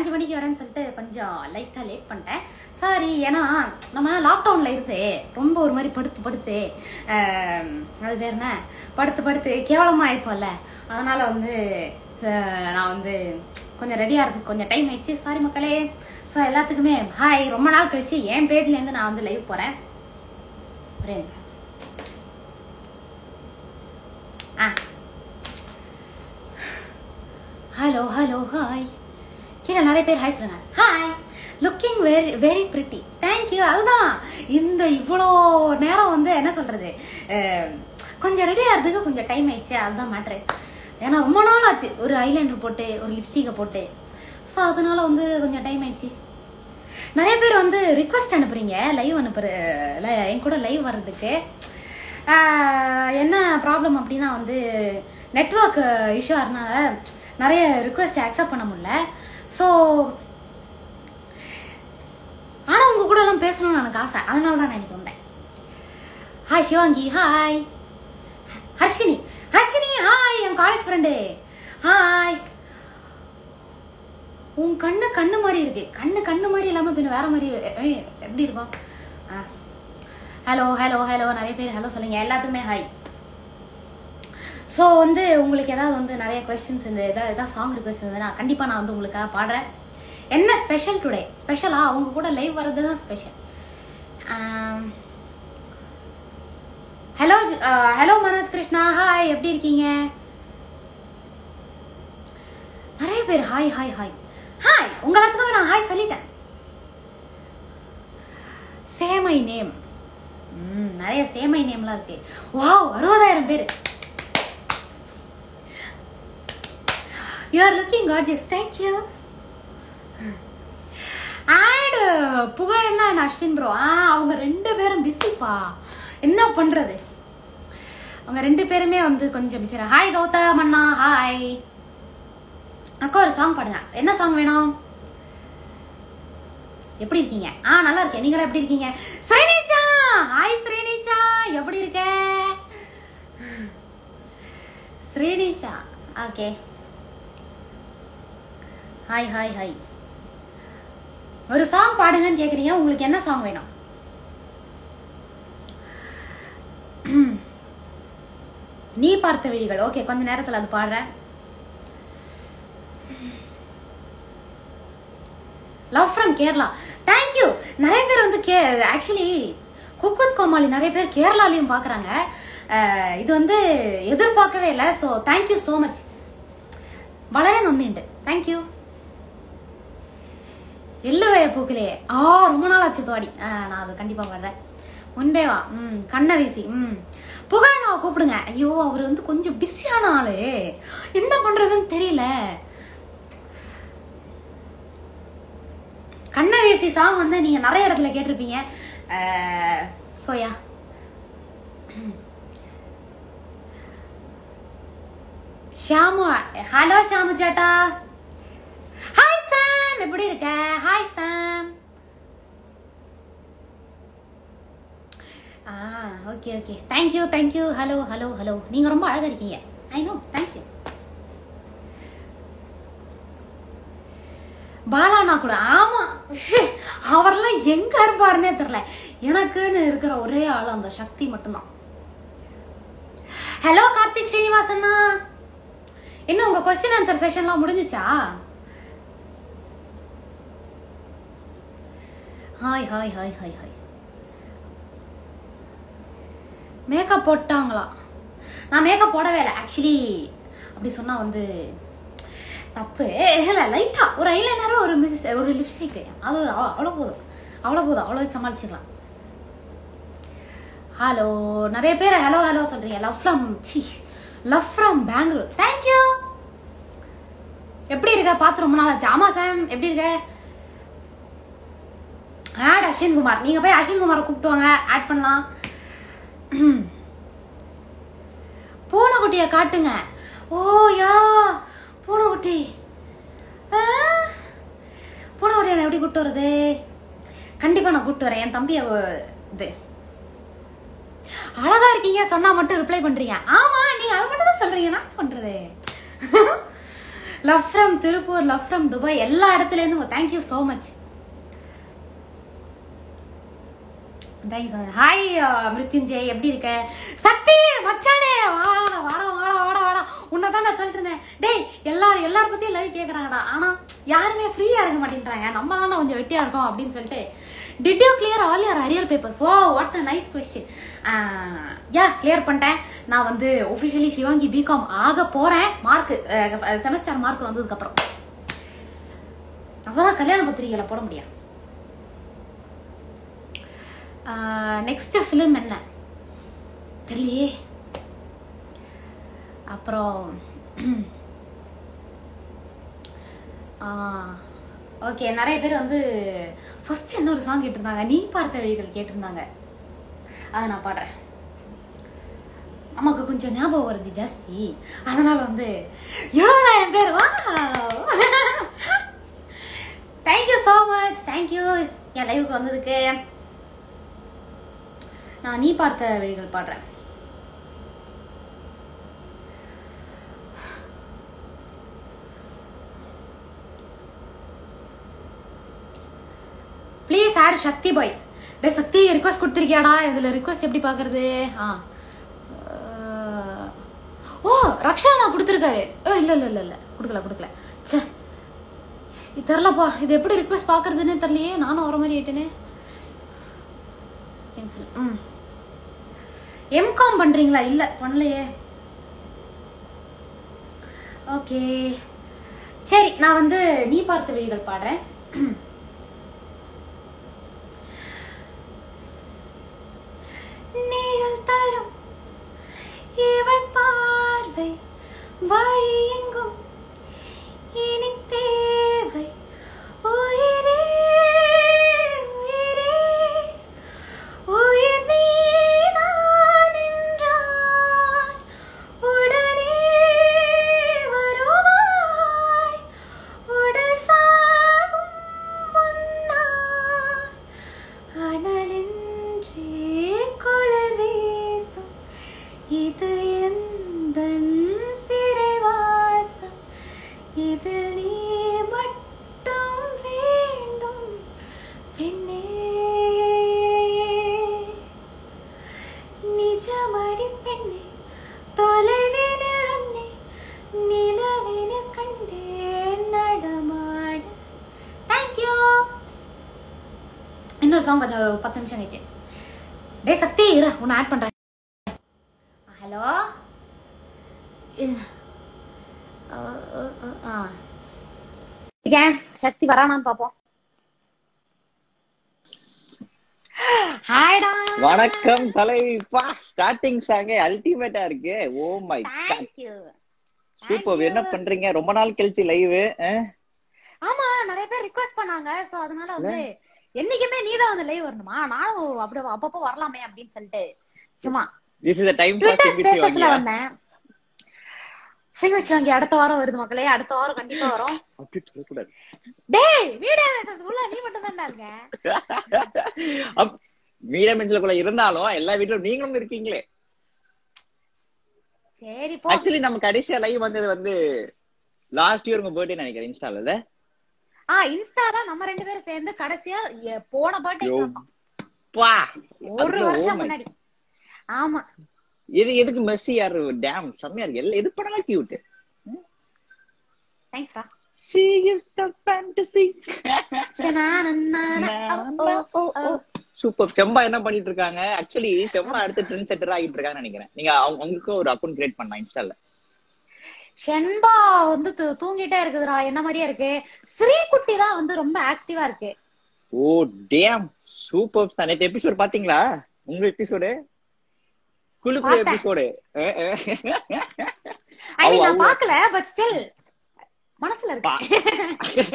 அஞ்சு மணிக்கு வரேன்னு சொல்லிட்டு கொஞ்சம் லைட்டாக லேட் பண்ணிட்டேன் சாரி ஏன்னா நம்ம லாக்டவுனில் இருந்து ரொம்ப ஒரு மாதிரி படுத்து படுத்து ஆம், அது பேர் என்ன படுத்து படுத்து கேவலமாக ஆயிப்போம்ல அதனால வந்து அஹ், நான் வந்து கொஞ்சம் ரெடி ஆகிறதுக்கு கொஞ்சம் டைம் ஆயிடுச்சு சாரி மக்களே ஸோ எல்லாத்துக்குமே ஹாய் ரொம்ப நாள் கழிச்சு என் பேஜ்லேருந்து நான் வந்து லைவ் போகிறேன் ஒரே நிமிஷம். ஆ ஹலோ ஹலோ ஹாய் கீழே நிறைய பேர் ஹாய் சொல்லுங்க hi looking very very pretty thank you அதுதான் இந்த இவ்வளோ நேரம் வந்து என்ன சொல்றது அஹ், கொஞ்சம் ரெடி ஆகிறதுக்கு கொஞ்சம் டைம் ஆயிடுச்சு அதுதான் மேட்ரு ஏன்னா ரொம்ப நாள் ஆச்சு ஒரு ஐலைனர் போட்டு ஒரு லிப்ஸ்டிக்கை போட்டு ஸோ அதனால வந்து கொஞ்சம் டைம் ஆயிடுச்சு நிறைய பேர் வந்து ரிக்வெஸ்ட் அனுப்புறீங்க லைவ் அனுப்புற ல- என் கூட லைவ் வர்றதுக்கு ஆஹ் என்ன ப்ராப்ளம் அப்படின்னா வந்து நெட்ஒர்க் இஷ்யூ ஆகிறதுனால நிறைய ரிக்வெஸ்ட் அக்செப்ட் பண்ண முடியல ஸோ ஆனால் உங்க கூட எல்லாம் பேசணும்னு எனக்கு ஆசை அதனால தான் நான் இன்னைக்கு வந்தேன் hi Shivangi hi Harshini Harshini hi என் காலேஜ் ஃப்ரெண்டு ஹாய் உன் கண்ணு கண்ணு மாதிரி இருக்கு கண்ணு கண்ணு மாதிரி இல்லாம பின்ன வேற மாதிரி ஏய், எப்படி இருக்கும் ஹலோ ஹலோ ஹலோ நிறைய பேர் ஹலோ சொல்லுங்க எல்லாத்துக்குமே ஹாய் ஸோ வந்து உங்களுக்கு ஏதாவது வந்து நிறைய கொஸ்டின்ஸ் இந்த ஏதாவது ஏதாவது சாங் ரிக்வெஸ்ட் இருந்ததுன்னா கண்டிப்பாக நான் வந்து உங்களுக்காக பாடுறேன் என்ன ஸ்பெஷல் டுடே ஸ்பெஷலா அவங்க கூட லைவ் வர்றது தான் special hello hello Manoj Krishna hi எப்படி இருக்கீங்க நிறைய பேர் ஹாய் ஹாய் ஹாய் ஹாய் உங்க எல்லாத்துக்குமே நான் ஹாய் சொல்லிட்டேன் சேமை நேம் ம் நிறைய சேமை நேம்லாம் இருக்கு வாவ் அறுபதாயிரம் பேர் you are looking gorgeous thank you and புகழன்னா and அஸ்வின் ப்ரோ ஆ அவங்க ரெண்டு பேரும் பிஸிப்பா என்ன பண்றது அவங்க ரெண்டு பேருமே வந்து கொஞ்சம் பிஸி ஹாய் கௌதம் அண்ணா ஹாய் அக்கா ஒரு சாங் பாடுங்க என்ன சாங் வேணும் எப்படி இருக்கீங்க ஆ நல்லா இருக்கேன் நீங்களா எப்படி இருக்கீங்க ஸ்ரீனிஷா ஹாய் ஸ்ரீனிஷா எப்படி இருக்க Srinisha okay hi hi hi ஒரு சாங் பாடுங்கன்னு கேக்குறீங்க உங்களுக்கு என்ன சாங் வேணும் நீ பார்த்த விழிகள் ஓகே கொஞ்ச நேரத்துல அது பாடுறேன் லவ் ஃப்ரம் கேரளா தேங்க்யூ நிறைய பேர் வந்து கே ஆக்சுவலி குக்குத் கோமாளி நிறைய பேர் கேரளாலையும் பார்க்குறாங்க இது வந்து எதிர்பார்க்கவே இல்லை ஸோ தேங்க்யூ ஸோ மச் വളരെ നന്ദിയുണ്ട് താങ്ക് யூ எள்ளுவைய பூக்கலையே ஆ ரொம்ப நாள் ஆச்சு பாடி ஆ, நான் அது கண்டிப்பா வர்றேன் முன்பே வா ம் கண்ணை வீசி ம் புகழனாவை கூப்பிடுங்க ஐயோ அவர் வந்து கொஞ்சம் பிஸியான ஆளு என்ன பண்றதுன்னு தெரியல கண்ணை வீசி சாங் வந்து நீங்க நிறைய இடத்துல கேட்டிருப்பீங்க சோயா ஷாமு ஹலோ ஷாமு சேட்டா ஹாய் சாம் எப்படி இருக்க ஹாய் சாம் ஆ okay okay thank you thank you hello hello hello நீங்க ரொம்ப அழகா இருக்கீங்க ஐ நோ தேங்க்யூ பாலானா கூட ஆமா ஷே, அவரெல்லாம் எங்க இருப்பாருன்னே தெரியல எனக்குன்னு இருக்கிற ஒரே ஆள் அந்த சக்தி மட்டும்தான் ஹலோ கார்த்திக் ஸ்ரீனிவாசன்னா என்ன உங்க கொஸ்டின் ஆன்சர் செஷன்லாம் முடிஞ்சுச்சா hi hi hi hi hi makeup போட்டாங்களா நான் மேக்கப் போடவே இல்லை ஆக்சுவலி அப்படி சொன்னா வந்து தப்பு இல்லை லைட்டா ஒரு ஐலைனரும் ஒரு மிஸ் ஒரு லிப்ஸ்டிக் அது அவ- அவ்வளோ போதும் அவ்வளோ போதும் அவ்வளோ சமாளிச்சுக்கலாம் ஹலோ நிறைய பேர் ஹலோ ஹலோ சொல்றீங்க love from C love from Bangalore thank you எப்படி இருக்க பார்த்து ரொம்ப நாள் ஆச்சு ஆமா சாம் எப்படி இருக்க ஆட் அஸ்வின் குமார் நீங்க போய் அஸ்வின் குமாரை கூப்பிட்டு வாங்க ஆட் பண்ணலாம் பூனைக்குட்டிய காட்டுங்க ஓ யா பூனைக்குட்டி ஆ, பூனைக்குட்டியை நான் எப்படி கூப்பிட்டு வர்றது கண்டிப்பா நான் கூப்பிட்டு வரேன் என் தம்பிய அஹ், இது அழகா இருக்கீங்க சொன்னா மட்டும் ரிப்ளை பண்றீங்க ஆமா நீங்க அதை மட்டும் தான் சொல்றீங்க நான் என்ன பண்றது love from Tiruppur love from Dubai எல்லா இடத்துல இருந்தும் thank you so much hi Mrityunjay எப்படி இருக்க சக்தி மச்சானே வாடா வாடா வாடா வாடா வாடா உன்னை தான் நான் சொல்லிட்டு இருந்தேன் டேய் எல்லாரும் எல்லாரும் பத்தியும் லைவ் கேக்குறாங்கடா ஆனா யாருமே ஃப்ரீயா இருக்க மாட்டேன்றாங்க நம்ம தானே கொஞ்சம் வெட்டியா இருக்கோம் அப்படின்னு சொல்லிட்டு did you clear all your arrear papers வா what a nice question yeah clear பண்ணிட்டேன் நான் வந்து ஒஃபிஷியலி சிவாங்கி பிகாம் ஆக போறேன் மார்க் செமஸ்டர் மார்க் வந்ததுக்கு அப்புறம் அப்பதான் கல்யாண பத்திரிகையில போட முடியும் நெக்ஸ்ட் ஃபிலிம் என்ன தெரியலையே அப்புறம் ஓகே நிறைய பேர் வந்து ஃபர்ஸ்ட் என்ன ஒரு சாங் கேட்டிருந்தாங்க நீ பார்த்த வழிகள் கேட்டிருந்தாங்க அதை நான் பாடுறேன் நமக்கு கொஞ்சம் ஞாபகம் வருது ஜாஸ்தி அதனால வந்து எழுபதாயிரம் பேர் வா தேங்க்யூ ஸோ மச் தேங்க்யூ என் லைவுக்கு வந்ததுக்கு நான் நீ பார்த்த வழிகள் பாடுறேன் ப்ளீஸ் ஆட் சக்தி பாய் டே சக்தி ரிக்வஸ்ட் கொடுத்துருக்கியாடா இதுல ரிக்வஸ்ட் எப்படி பாக்குறது ஆ அஹ், ஓ ரக்ஷனா கொடுத்துருக்காரு ஓ இல்ல இல்ல இல்ல இல்ல கொடுக்கல கொடுக்கல ச்சே இது தெரிலப்பா இது எப்படி ரிக்வஸ்ட் பாக்குறதுன்னே தெரியலையே நானும் வர மாதிரி ஆயிட்டேனே கேன்சல் ம் எம்காம் பண்றீங்களா இல்ல பண்ணலையே ஓகே சரி நான் வந்து நீ பார்த்த வழிகள் பாடுறேன் நிழல் தரும் இவள் பார்வை வழி எங்கும் இனி தேவை உயிரே உயிரே உயிர் நீதான் என்றால் உடனே வருவாய் உடல் சாகும் முன்னால் அனலின்றே குளிர் வீசும் இது எந்த சிறைவாசம் இதில் நீ மட்டும் வேண்டும் பெண்ணே நிஜமடி பெண்ணே தொலைவினில் உன்னை நிலவினில் கண்டேன் நடமாட தேங்க்யூ இன்னொரு சாங் கொஞ்சம் ஒரு பத்து நிமிஷம் கழிச்சு டே சக்தி இரு உன்னை ஆட் பண்றேன் ஹலோ சக்தி வரானான்னு பாப்போம் ஹாய்டா வணக்கம் தலைப்பா ஸ்டார்டிங் சாங்கே அல்டிமேட்டா இருக்கு ஓ மை தேங்க்யூ சூப்பர் என்ன பண்றீங்க ரொம்ப நாள் கழிச்சு லைவ் ஆமா நிறைய பேர் ரிக்வெஸ்ட் பண்ணாங்க சோ அதனால வந்து என்னைக்குமே நீதான் வந்து லைவ் வரணுமா நானும் அப்படி அப்பப்போ வரலாமே அப்படின்னு சொல்லிட்டு சும்மா this is time pass Twitter in ஸ்பேசஸ்ல பிட்வீன் வந்தேன் சிகிச்சை வாங்கி அடுத்த வாரம் வருது மக்களே அடுத்த வாரம் கண்டிப்பா வரும் அப்படி சொல்லக்கூடாது டேய் வீடியோ மெசேஜ் உள்ள நீ மட்டும் தான் இருக்க அப் மீடியா மென்ஸ்ல இருந்தாலும் எல்லா வீட்லயும் நீங்களும் இருக்கீங்களே சரி போ ஆக்சுவலி நம்ம கடைசியா லைவ் வந்தது வந்து லாஸ்ட் இயர் உங்க பர்த்டே நினைக்கிறேன் இன்ஸ்டால இல்ல ஆ இன்ஸ்டா தான் நம்ம ரெண்டு பேரும் சேர்ந்து கடைசியா எ- போன பர்த்டே பா ஒரு வருஷம் முன்னாடி ஆமா இது எதுக்கு மெஸ்ஸி யாரு டேம் செம்மையா இருக்கு எல்லாம் எது பண்ணலாம் கியூட் தேங்க்ஸ்டா She is the fantasy. Super செம்பா என்ன பண்ணிட்டு இருக்காங்க ஆக்சுவலி செம்பா அடுத்த ட்ரெண்ட் செட்டர் ஆகிட்டு இருக்காங்கன்னு நினைக்கிறேன் நீங்க அவங்க அவங்களுக்கு ஒரு அக்கௌண்ட் கிரியேட் பண்ணலாம் இன்ஸ்டால ஷென்பா வந்து தூ- தூங்கிட்டே இருக்குதுடா என்ன மாதிரியே இருக்கு ஸ்ரீகுட்டி தான் வந்து ரொம்ப ஆக்டிவா இருக்கு ஓ டேம் சூப்பர் நேற்று எபிசோட் பாத்தீங்களா உங்க எபிசோடு குழு குழு பார்த்தேன். எபிசோடு ஐ மீன் நான் அவங்க- பாக்கல பட் ஸ்டில் மனசுல இருக்கு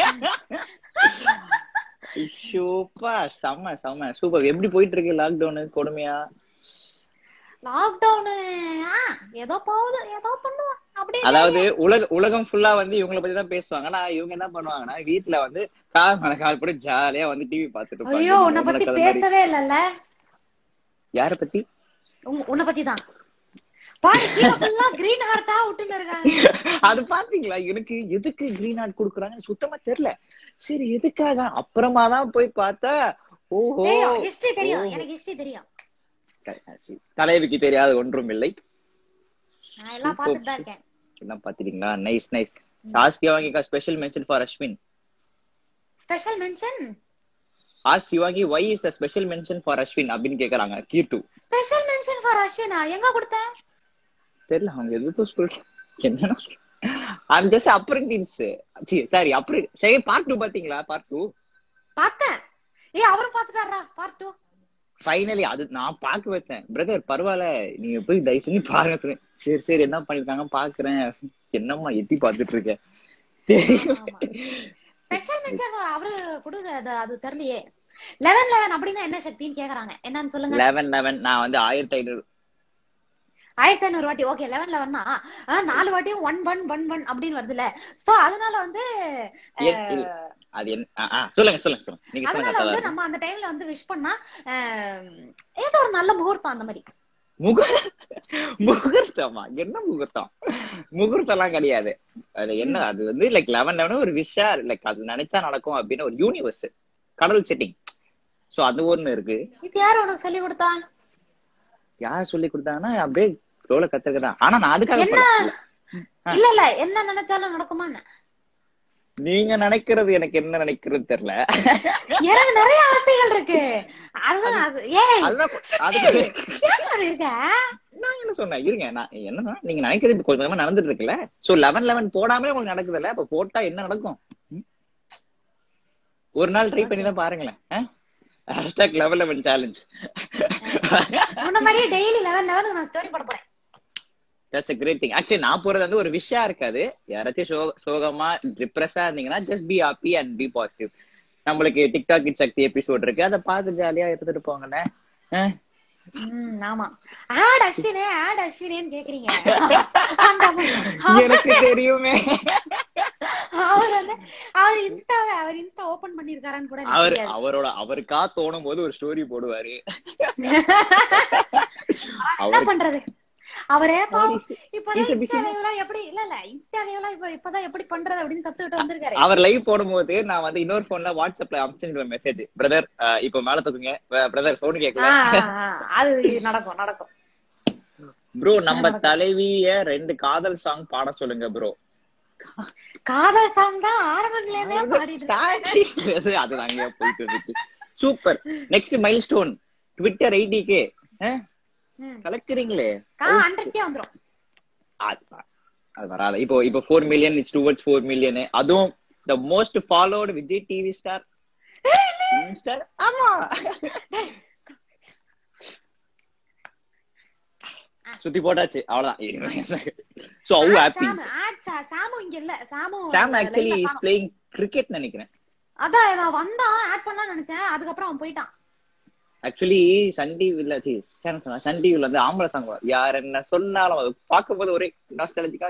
சூப்பா செம்ம செம்ம சூப்பர் எப்படி போயிட்டு இருக்கு லாக்டவுன் கொடுமையா லாக்டவுன் ஏதோ போகுது ஏதோ பண்ணுவோம் அப்படியே அதாவது உலக உலகம் ஃபுல்லா வந்து இவங்கள பத்தி தான் பேசுவாங்க ஆனா இவங்க என்ன பண்ணுவாங்கன்னா வீட்ல வந்து கால் மேல கால் போட்டு ஜாலியா வந்து டிவி பாத்துட்டு இருப்பாங்க. ஐயோ உன்னை நம்மள பத்தி கதை மாதிரி. பேசவே இல்லல்ல யார பத்தி உன்- உன்னை பத்தி தான் பாரு கீழே ஃபுல்லா கிரீன் ஹார்ட்டா விட்டுன்னு இருக்காங்க அது பாத்தீங்களா எனக்கு எதுக்கு கிரீன் ஹார்ட் குடுக்குறாங்கன்னு சுத்தமா தெரியல சரி எதுக்காக அப்புறமா தான் போய் பார்த்தா ஓஹோ தெரியும் ஹிஸ்டரி தெரியும் ஓ. எனக்கு ஹிஸ்டரி தெரியும் தலைவிக்கு தெரியாத ஒன்றும் இல்லை நான் எல்லாம் பார்த்துட்டு தான் இருக்கேன் என்ன பாத்துட்டீங்களா nice nice ask Yuvangi special mention for Ashwin special mention ask Yuvangi why is the special mention for Ashwin அப்படின்னு கேக்குறாங்க கீர்த்து ஸ்பெஷல் மென்ஷன் ஃபார் அஸ்வினா எங்க கொடுத்தேன் தெரியல அவங்க எதுக்கும் சொல்ற என்னன்னா ஐம் ஜஸ்ட் அப்ரெண்டிஸ் சாரி அப்ரெ சரி பார்ட் டூ பாத்தீங்களா பார்ட் டூ பார்த்தேன் ஏய் அவரும் பாத்துட்டாரா பார்ட் டூ ஃபைனலி அது நான் பார்க்க வச்சேன் பிரதர் பரவாயில்ல நீங்க போய் தயவு செஞ்சு பாருங்க சொன்னேன். சரி சரி என்ன பண்ணிருக்காங்க பாக்குறேன் என்னம்மா எட்டி பாத்துட்டு இருக்கேன் தெரியும் ஸ்பெஷல் மென்ஷன் அவரு கொடுக்குறது அது தெரியலையே லெவன் லெவன் அப்படின்னா என்ன சக்தின்னு கேக்குறாங்க என்னன்னு சொல்லுங்க லெவன் லெவன் நான் வந்து ஆயிரத்தி ஐநூறு ஆயிரத்தி ஐநூறு வாட்டி ஓகே லெவன் லெவன்னா நாலு வாட்டியும் ஒன் ஒன் ஒன் ஒன் அப்படின்னு வருதுல்ல சோ அதனால வந்து எ- இல்ல. அது என்ன ஆ, ஆ, சொல்லுங்க சொல்லுங்க சொல்லுங்க நீங்க சொல்லுங்க அதனால வந்து அதான். நம்ம அந்த டைம்ல வந்து விஷ் பண்ணா அஹ், ஏதோ ஒரு நல்ல முகூர்த்தம் அந்த மாதிரி முக முகூர்த்தமா என்ன முகூர்த்தம் முகூர்த்தம் எல்லாம் கிடையாது அது என்ன அது வந்து லைக் லெவன் லெவன் ஒரு விஷா லைக் அது நினைச்சா நடக்கும் அப்படின்னு ஒரு யூனிவர்ஸ் கடவுள் செட்டிங் சோ அது ஒண்ணு இருக்கு இது யாரு உனக்கு சொல்லி கொடுத்தா யார் சொல்லி கொடுத்தாங்கன்னா அப்படியே ரோல கத்துக்கதான் ஆனா நான் அதுக்காக என்ன? பண்ணல. இல்ல இல்ல என்ன நினைச்சாலும் நடக்குமா என்ன? நீங்க நினைக்கிறது எனக்கு என்ன நினைக்கிறது தெரியல எனக்கு நிறைய ஆசைகள் இருக்கு அதுதான் அது ஏய் அதுதான் அதுக்கு ஏன் அப்படி இருக்க நான் என்ன சொன்னேன் இருங்க நான் என்னன்னா நீங்க நினைக்கிறது இப்ப கொஞ்சம் கொஞ்சமா நடந்துட்டு இருக்குல்ல சோ லெவன் லெவன் போடாமலே உங்களுக்கு நடக்குதுல்ல அப்ப போட்டா என்ன நடக்கும் ம்? ஒரு நாள் ட்ரை பண்ணி தான் பாருங்களேன் ஹேஷ்டாக் லெவல் லெவன் சேலஞ்ச் உன்ன மாதிரியே டெய்லி லெவன் லெவனுக்கு நான் ஸ்டோரி போட போறேன் that's a great thing actually நான் போறது வந்து ஒரு விஷயம் இருக்காது யாராச்சும் சோக சோகமா டிப்ரெஸ்ஸா இருந்தீங்கன்னா just be happy and be positive நம்மளுக்கு டிக்டாக் கிட் சக்தி எபிசோட் இருக்கு அதை பார்த்து ஜாலியா எடுத்துட்டு போங்கண்ணே அஹ். ம், ஆமா ஆட் அஸ்வினே ஆட் அஸ்வினேன்னு கேக்குறீங்க அந்த எனக்கு தெரியுமே அவர் வந்து அவர் இன்ஸ்டாவை அவர் இன்ஸ்டா ஓபன் பண்ணிருக்காரான்னு கூட எனக்கு அவர் தெரியாது. அவரோட அவருக்கா தோணும் போது ஒரு ஸ்டோரி போடுவாரு என்ன பண்றது அவரே பாவம் He's- இப்பதான் he's a busy இன்ஸ்டா லைவ்லாம் எப்படி இல்ல இல்ல இன்ஸ்டா லைவ்லாம் இப்ப இப்பதான் எப்படி பண்றது அப்படின்னு கத்துக்கிட்டு வந்திருக்காரு அவர் லைவ் போடும்போது நான் வந்து இன்னொரு போன்ல வாட்ஸ்அப்ல அனுப்பிச்சிருவேன் மெசேஜ் பிரதர் இப்ப மேல தூக்குங்க பிரதர் சவுண்ட் ஆ, கேட்கல ஆ, ஆ. அது நடக்கும் நடக்கும் ப்ரோ நம்ம தலைவிய ரெண்டு காதல் சாங் பாட சொல்லுங்க ப்ரோ காதல் சாங் தான் ஆரம்பத்துல இருந்தே பாடிட்டு இருக்கேன். அது நாங்க போயிட்டு இருந்துச்சு super next milestone Twitter eighty K ம். கலக்குறீங்களே கா ஹண்ட்ரட்கே வந்துரும் அது- அது வராது இப்போ இப்போ four million it's towards four million அதுவும் the most followed Vijay TV star star ஆமா சுத்தி போட்டாச்சு அவ்வளவுதான் சோ அவு ஹாப்பி சாம் ஆட் சா- சாமு இங்க இல்ல சாமு சாம் ஆக்சுவலி live ல இஸ் காணோம். பிளேயிங் கிரிக்கெட் நினைக்கிறேன் அதான் இவன் வந்தான் ஆட் பண்ணலாம்னு நினைச்சேன் அதுக்கப்புறம் அவன் போயிட்டான் ஆக்சுவலி சன் டிவில சி சேனல் சன் டிவில வந்து ஆம்பளை சாங் யார் என்ன சொன்னாலும் அது பார்க்கும்போது ஒரே நாஸ்டாலஜிக்கா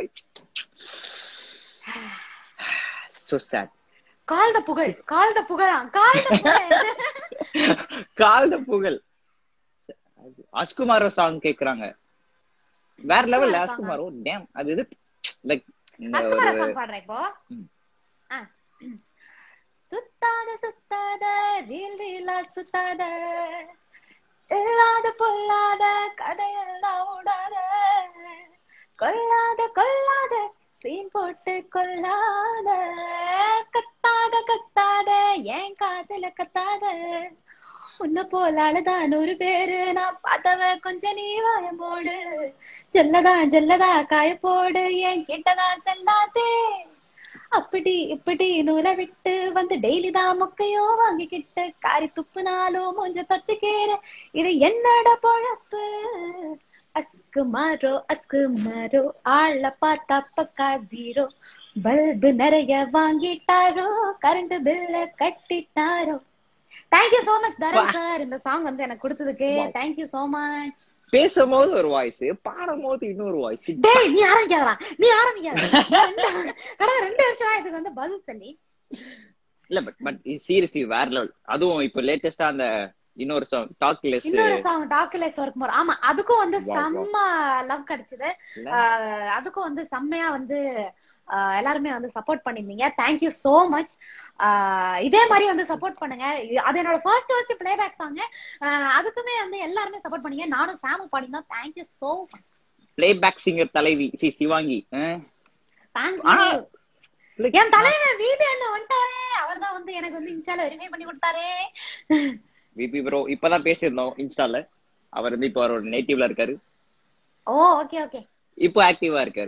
சோ சேட் கால் த புகழ் கால் த புகழா கால் த புகழ் கால் த புகழ் அஸ்குமாரோ சாங் கேக்குறாங்க வேற லெவல் அஸ்குமாரோ அஸ்குமாரோ டேம் அது இது லைக் இந்த அஸ்குமார ஒரு சாங் பாடுறேன் இப்போ ம். ஆ. சுத்தாத சுத்தாத ரீல் ரீலா சுத்தாத இல்லாத பொல்லாத கதையெல்லாம் விடாத கொல்லாத கொல்லாத சீன் போட்டு கொல்லாத கத்தாத கத்தாத ஏன் காதல கத்தாத உன்னை போல அழுதான் ஒரு பேரு நான் பார்த்தவ கொஞ்சம் நீ வாயம் போடு செல்லதா செல்லதா காய போடு என் கிட்டதா செல்லாதே அப்படி இப்படி நூலை விட்டு வந்து டெய்லி தான் முக்கையோ வாங்கிக்கிட்டு காரி துப்புனாலும் மூஞ்ச தொச்சுக்கேற இது என்னோட பொழப்பு அஸ்கு மாறோ அஸ்கு மாறோ ஆள பார்த்தா பக்கா ஜீரோ பல்பு நிறைய வாங்கிட்டாரோ கரண்ட் பில்ல கட்டிட்டாரோ thank you so much Dharan sir இந்த சாங் வந்து எனக்கு கொடுத்ததுக்கு தேங்க்யூ சோ மச் பேசும்போது ஒரு வாய்ஸ் பாடும்போது இன்னொரு வாய்ஸ் டேய் நீ ஆரம்பிக்காதடா நீ ஆரம்பிக்காத கடை ரெண்டு வருஷமா இதுக்கு வந்து பதில் சொல்லி இல்ல பட் பட் சீரியஸ்லி வேற லெவல் அதுவும் இப்போ லேட்டஸ்டா அந்த இன்னொரு சாங் டாக் லெஸ் இன்னொரு சாங் டாக்குலெஸ் ஒர்க் மோர் ஆமா அதுக்கும் வந்து Wow, wow. செம்ம லவ் கிடைச்சது ஆஹ் அதுக்கும் வந்து செம்மையா வந்து ஆஹ் எல்லாருமே வந்து சப்போர்ட் பண்ணிருந்தீங்க தேங்க்யூ சோ மச் இதே மாதிரி வந்து சப்போர்ட் பண்ணுங்க இது- அது என்னோட ஃபர்ஸ்ட் ஃபர்ஸ்ட் பிளேபேக் சாங் அதுக்குமே வந்து எல்லாருமே சப்போர்ட் பண்ணீங்க நானும் சாமும் பாடினோம் thank you so much playback singer தலைவி சி சிவாங்கி அஹ். தேங்க்யூ ஆனா, like, என் தலைவன் வீடு அண்ணன் வந்துட்டாரே அவர்தான் வந்து எனக்கு வந்து இன்ஸ்டால வெரிஃபை பண்ணி கொடுத்தாரே விபி ப்ரோ இப்பதான் பேசியிருந்தோம் இன்ஸ்டால அவர் வந்து இப்போ அவரோட நேட்டிவ்ல இருக்காரு ஓ ஓகே ஓகே இப்போ ஆக்டிவா இருக்காரு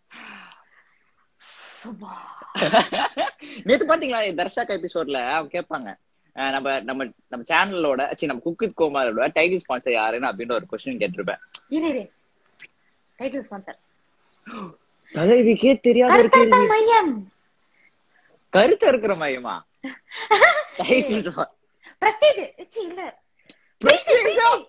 சுபா நேத்து பாத்தீங்களா தர்ஷாக் எபிசோட்ல அவங்க கேட்பாங்க அஹ் நம்ம நம்ம நம்ம சேனலோட சி நம்ம குக்கித் கோமாரோட டைட்டில் ஸ்பான்சர் யாருன்னு அப்படின்ற ஒரு கொஸ்டின் கேட்டிருப்பேன் இரு இரு டைட்டில் ஸ்பான்சர் தலைவிக்கே தெரியாத ஒரு கேள்வி கருத்தட்ட மையம் கருத்து இருக்கிற மையமா டைட்டில் பிரஸ்டீஜ் சி இல்ல Prestige ஆ?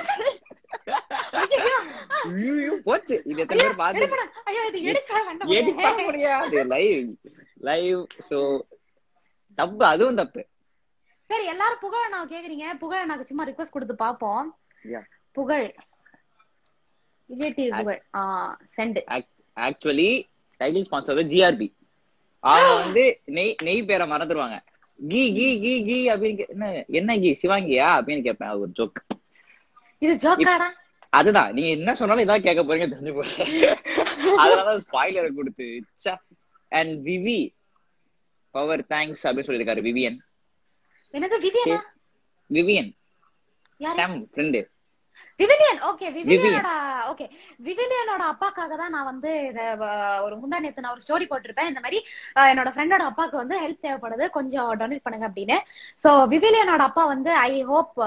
ஐயோ, ஐயோ, போச்சு இது எத்தனை பேர் பாத்து எடுக்கணும். ஐயோ இது எடுக்க வேண்டாம் எடிட் பண்ண முடியாது லைவ் லைவ் சோ தப்பு அதுவும் தப்பு சரி எல்லாரும் புகழ் நான் கேக்குறீங்க புகழ் எனக்கு சும்மா ரிக்வெஸ்ட் கொடுத்து பாப்போம் Yeah. புகழ் விஜய் டிவி புகழ் ஆ சென்ட் ஆக்சுவலி டைட்டில் ஸ்பான்சர் ஜிஆர்பி அவங்க வந்து நெய் நெய் பேரை மறந்துடுவாங்க கீ கீ கீ கீ அப்படின்னு கே- என்ன என்ன கீ சிவாங்கியா அப்படின்னு கேட்பேன் அது ஒரு ஜோக் இது ஜோக்காடா அதுதான் நீங்க என்ன சொன்னாலும் இதான் கேட்க போறீங்க தெரிஞ்சு போச்சு அதனால ஸ்பாய்லர் கொடுத்து அண்ட் விவி பவர் தேங்க்ஸ் அப்படின்னு சொல்லியிருக்காரு விவியன் என்னது விவியனா விவியன் யாரு சாம் ஃப்ரெண்டு விவிலியன் ஓகே விவிலியனோட ஓகே விவிலியனோட அப்பாக்காக தான் நான் வந்து இத அஹ், ஒரு முந்தா நேத்து நான் ஒரு ஸ்டோரி போட்டிருப்பேன் இந்த மாதிரி அஹ், என்னோட ஃப்ரெண்டோட அப்பாக்கு வந்து ஹெல்ப் தேவைப்படுது கொஞ்சம் டொனேட் பண்ணுங்க அப்படின்னு சோ விவிலியனோட அப்பா வந்து ஐ ஹோப்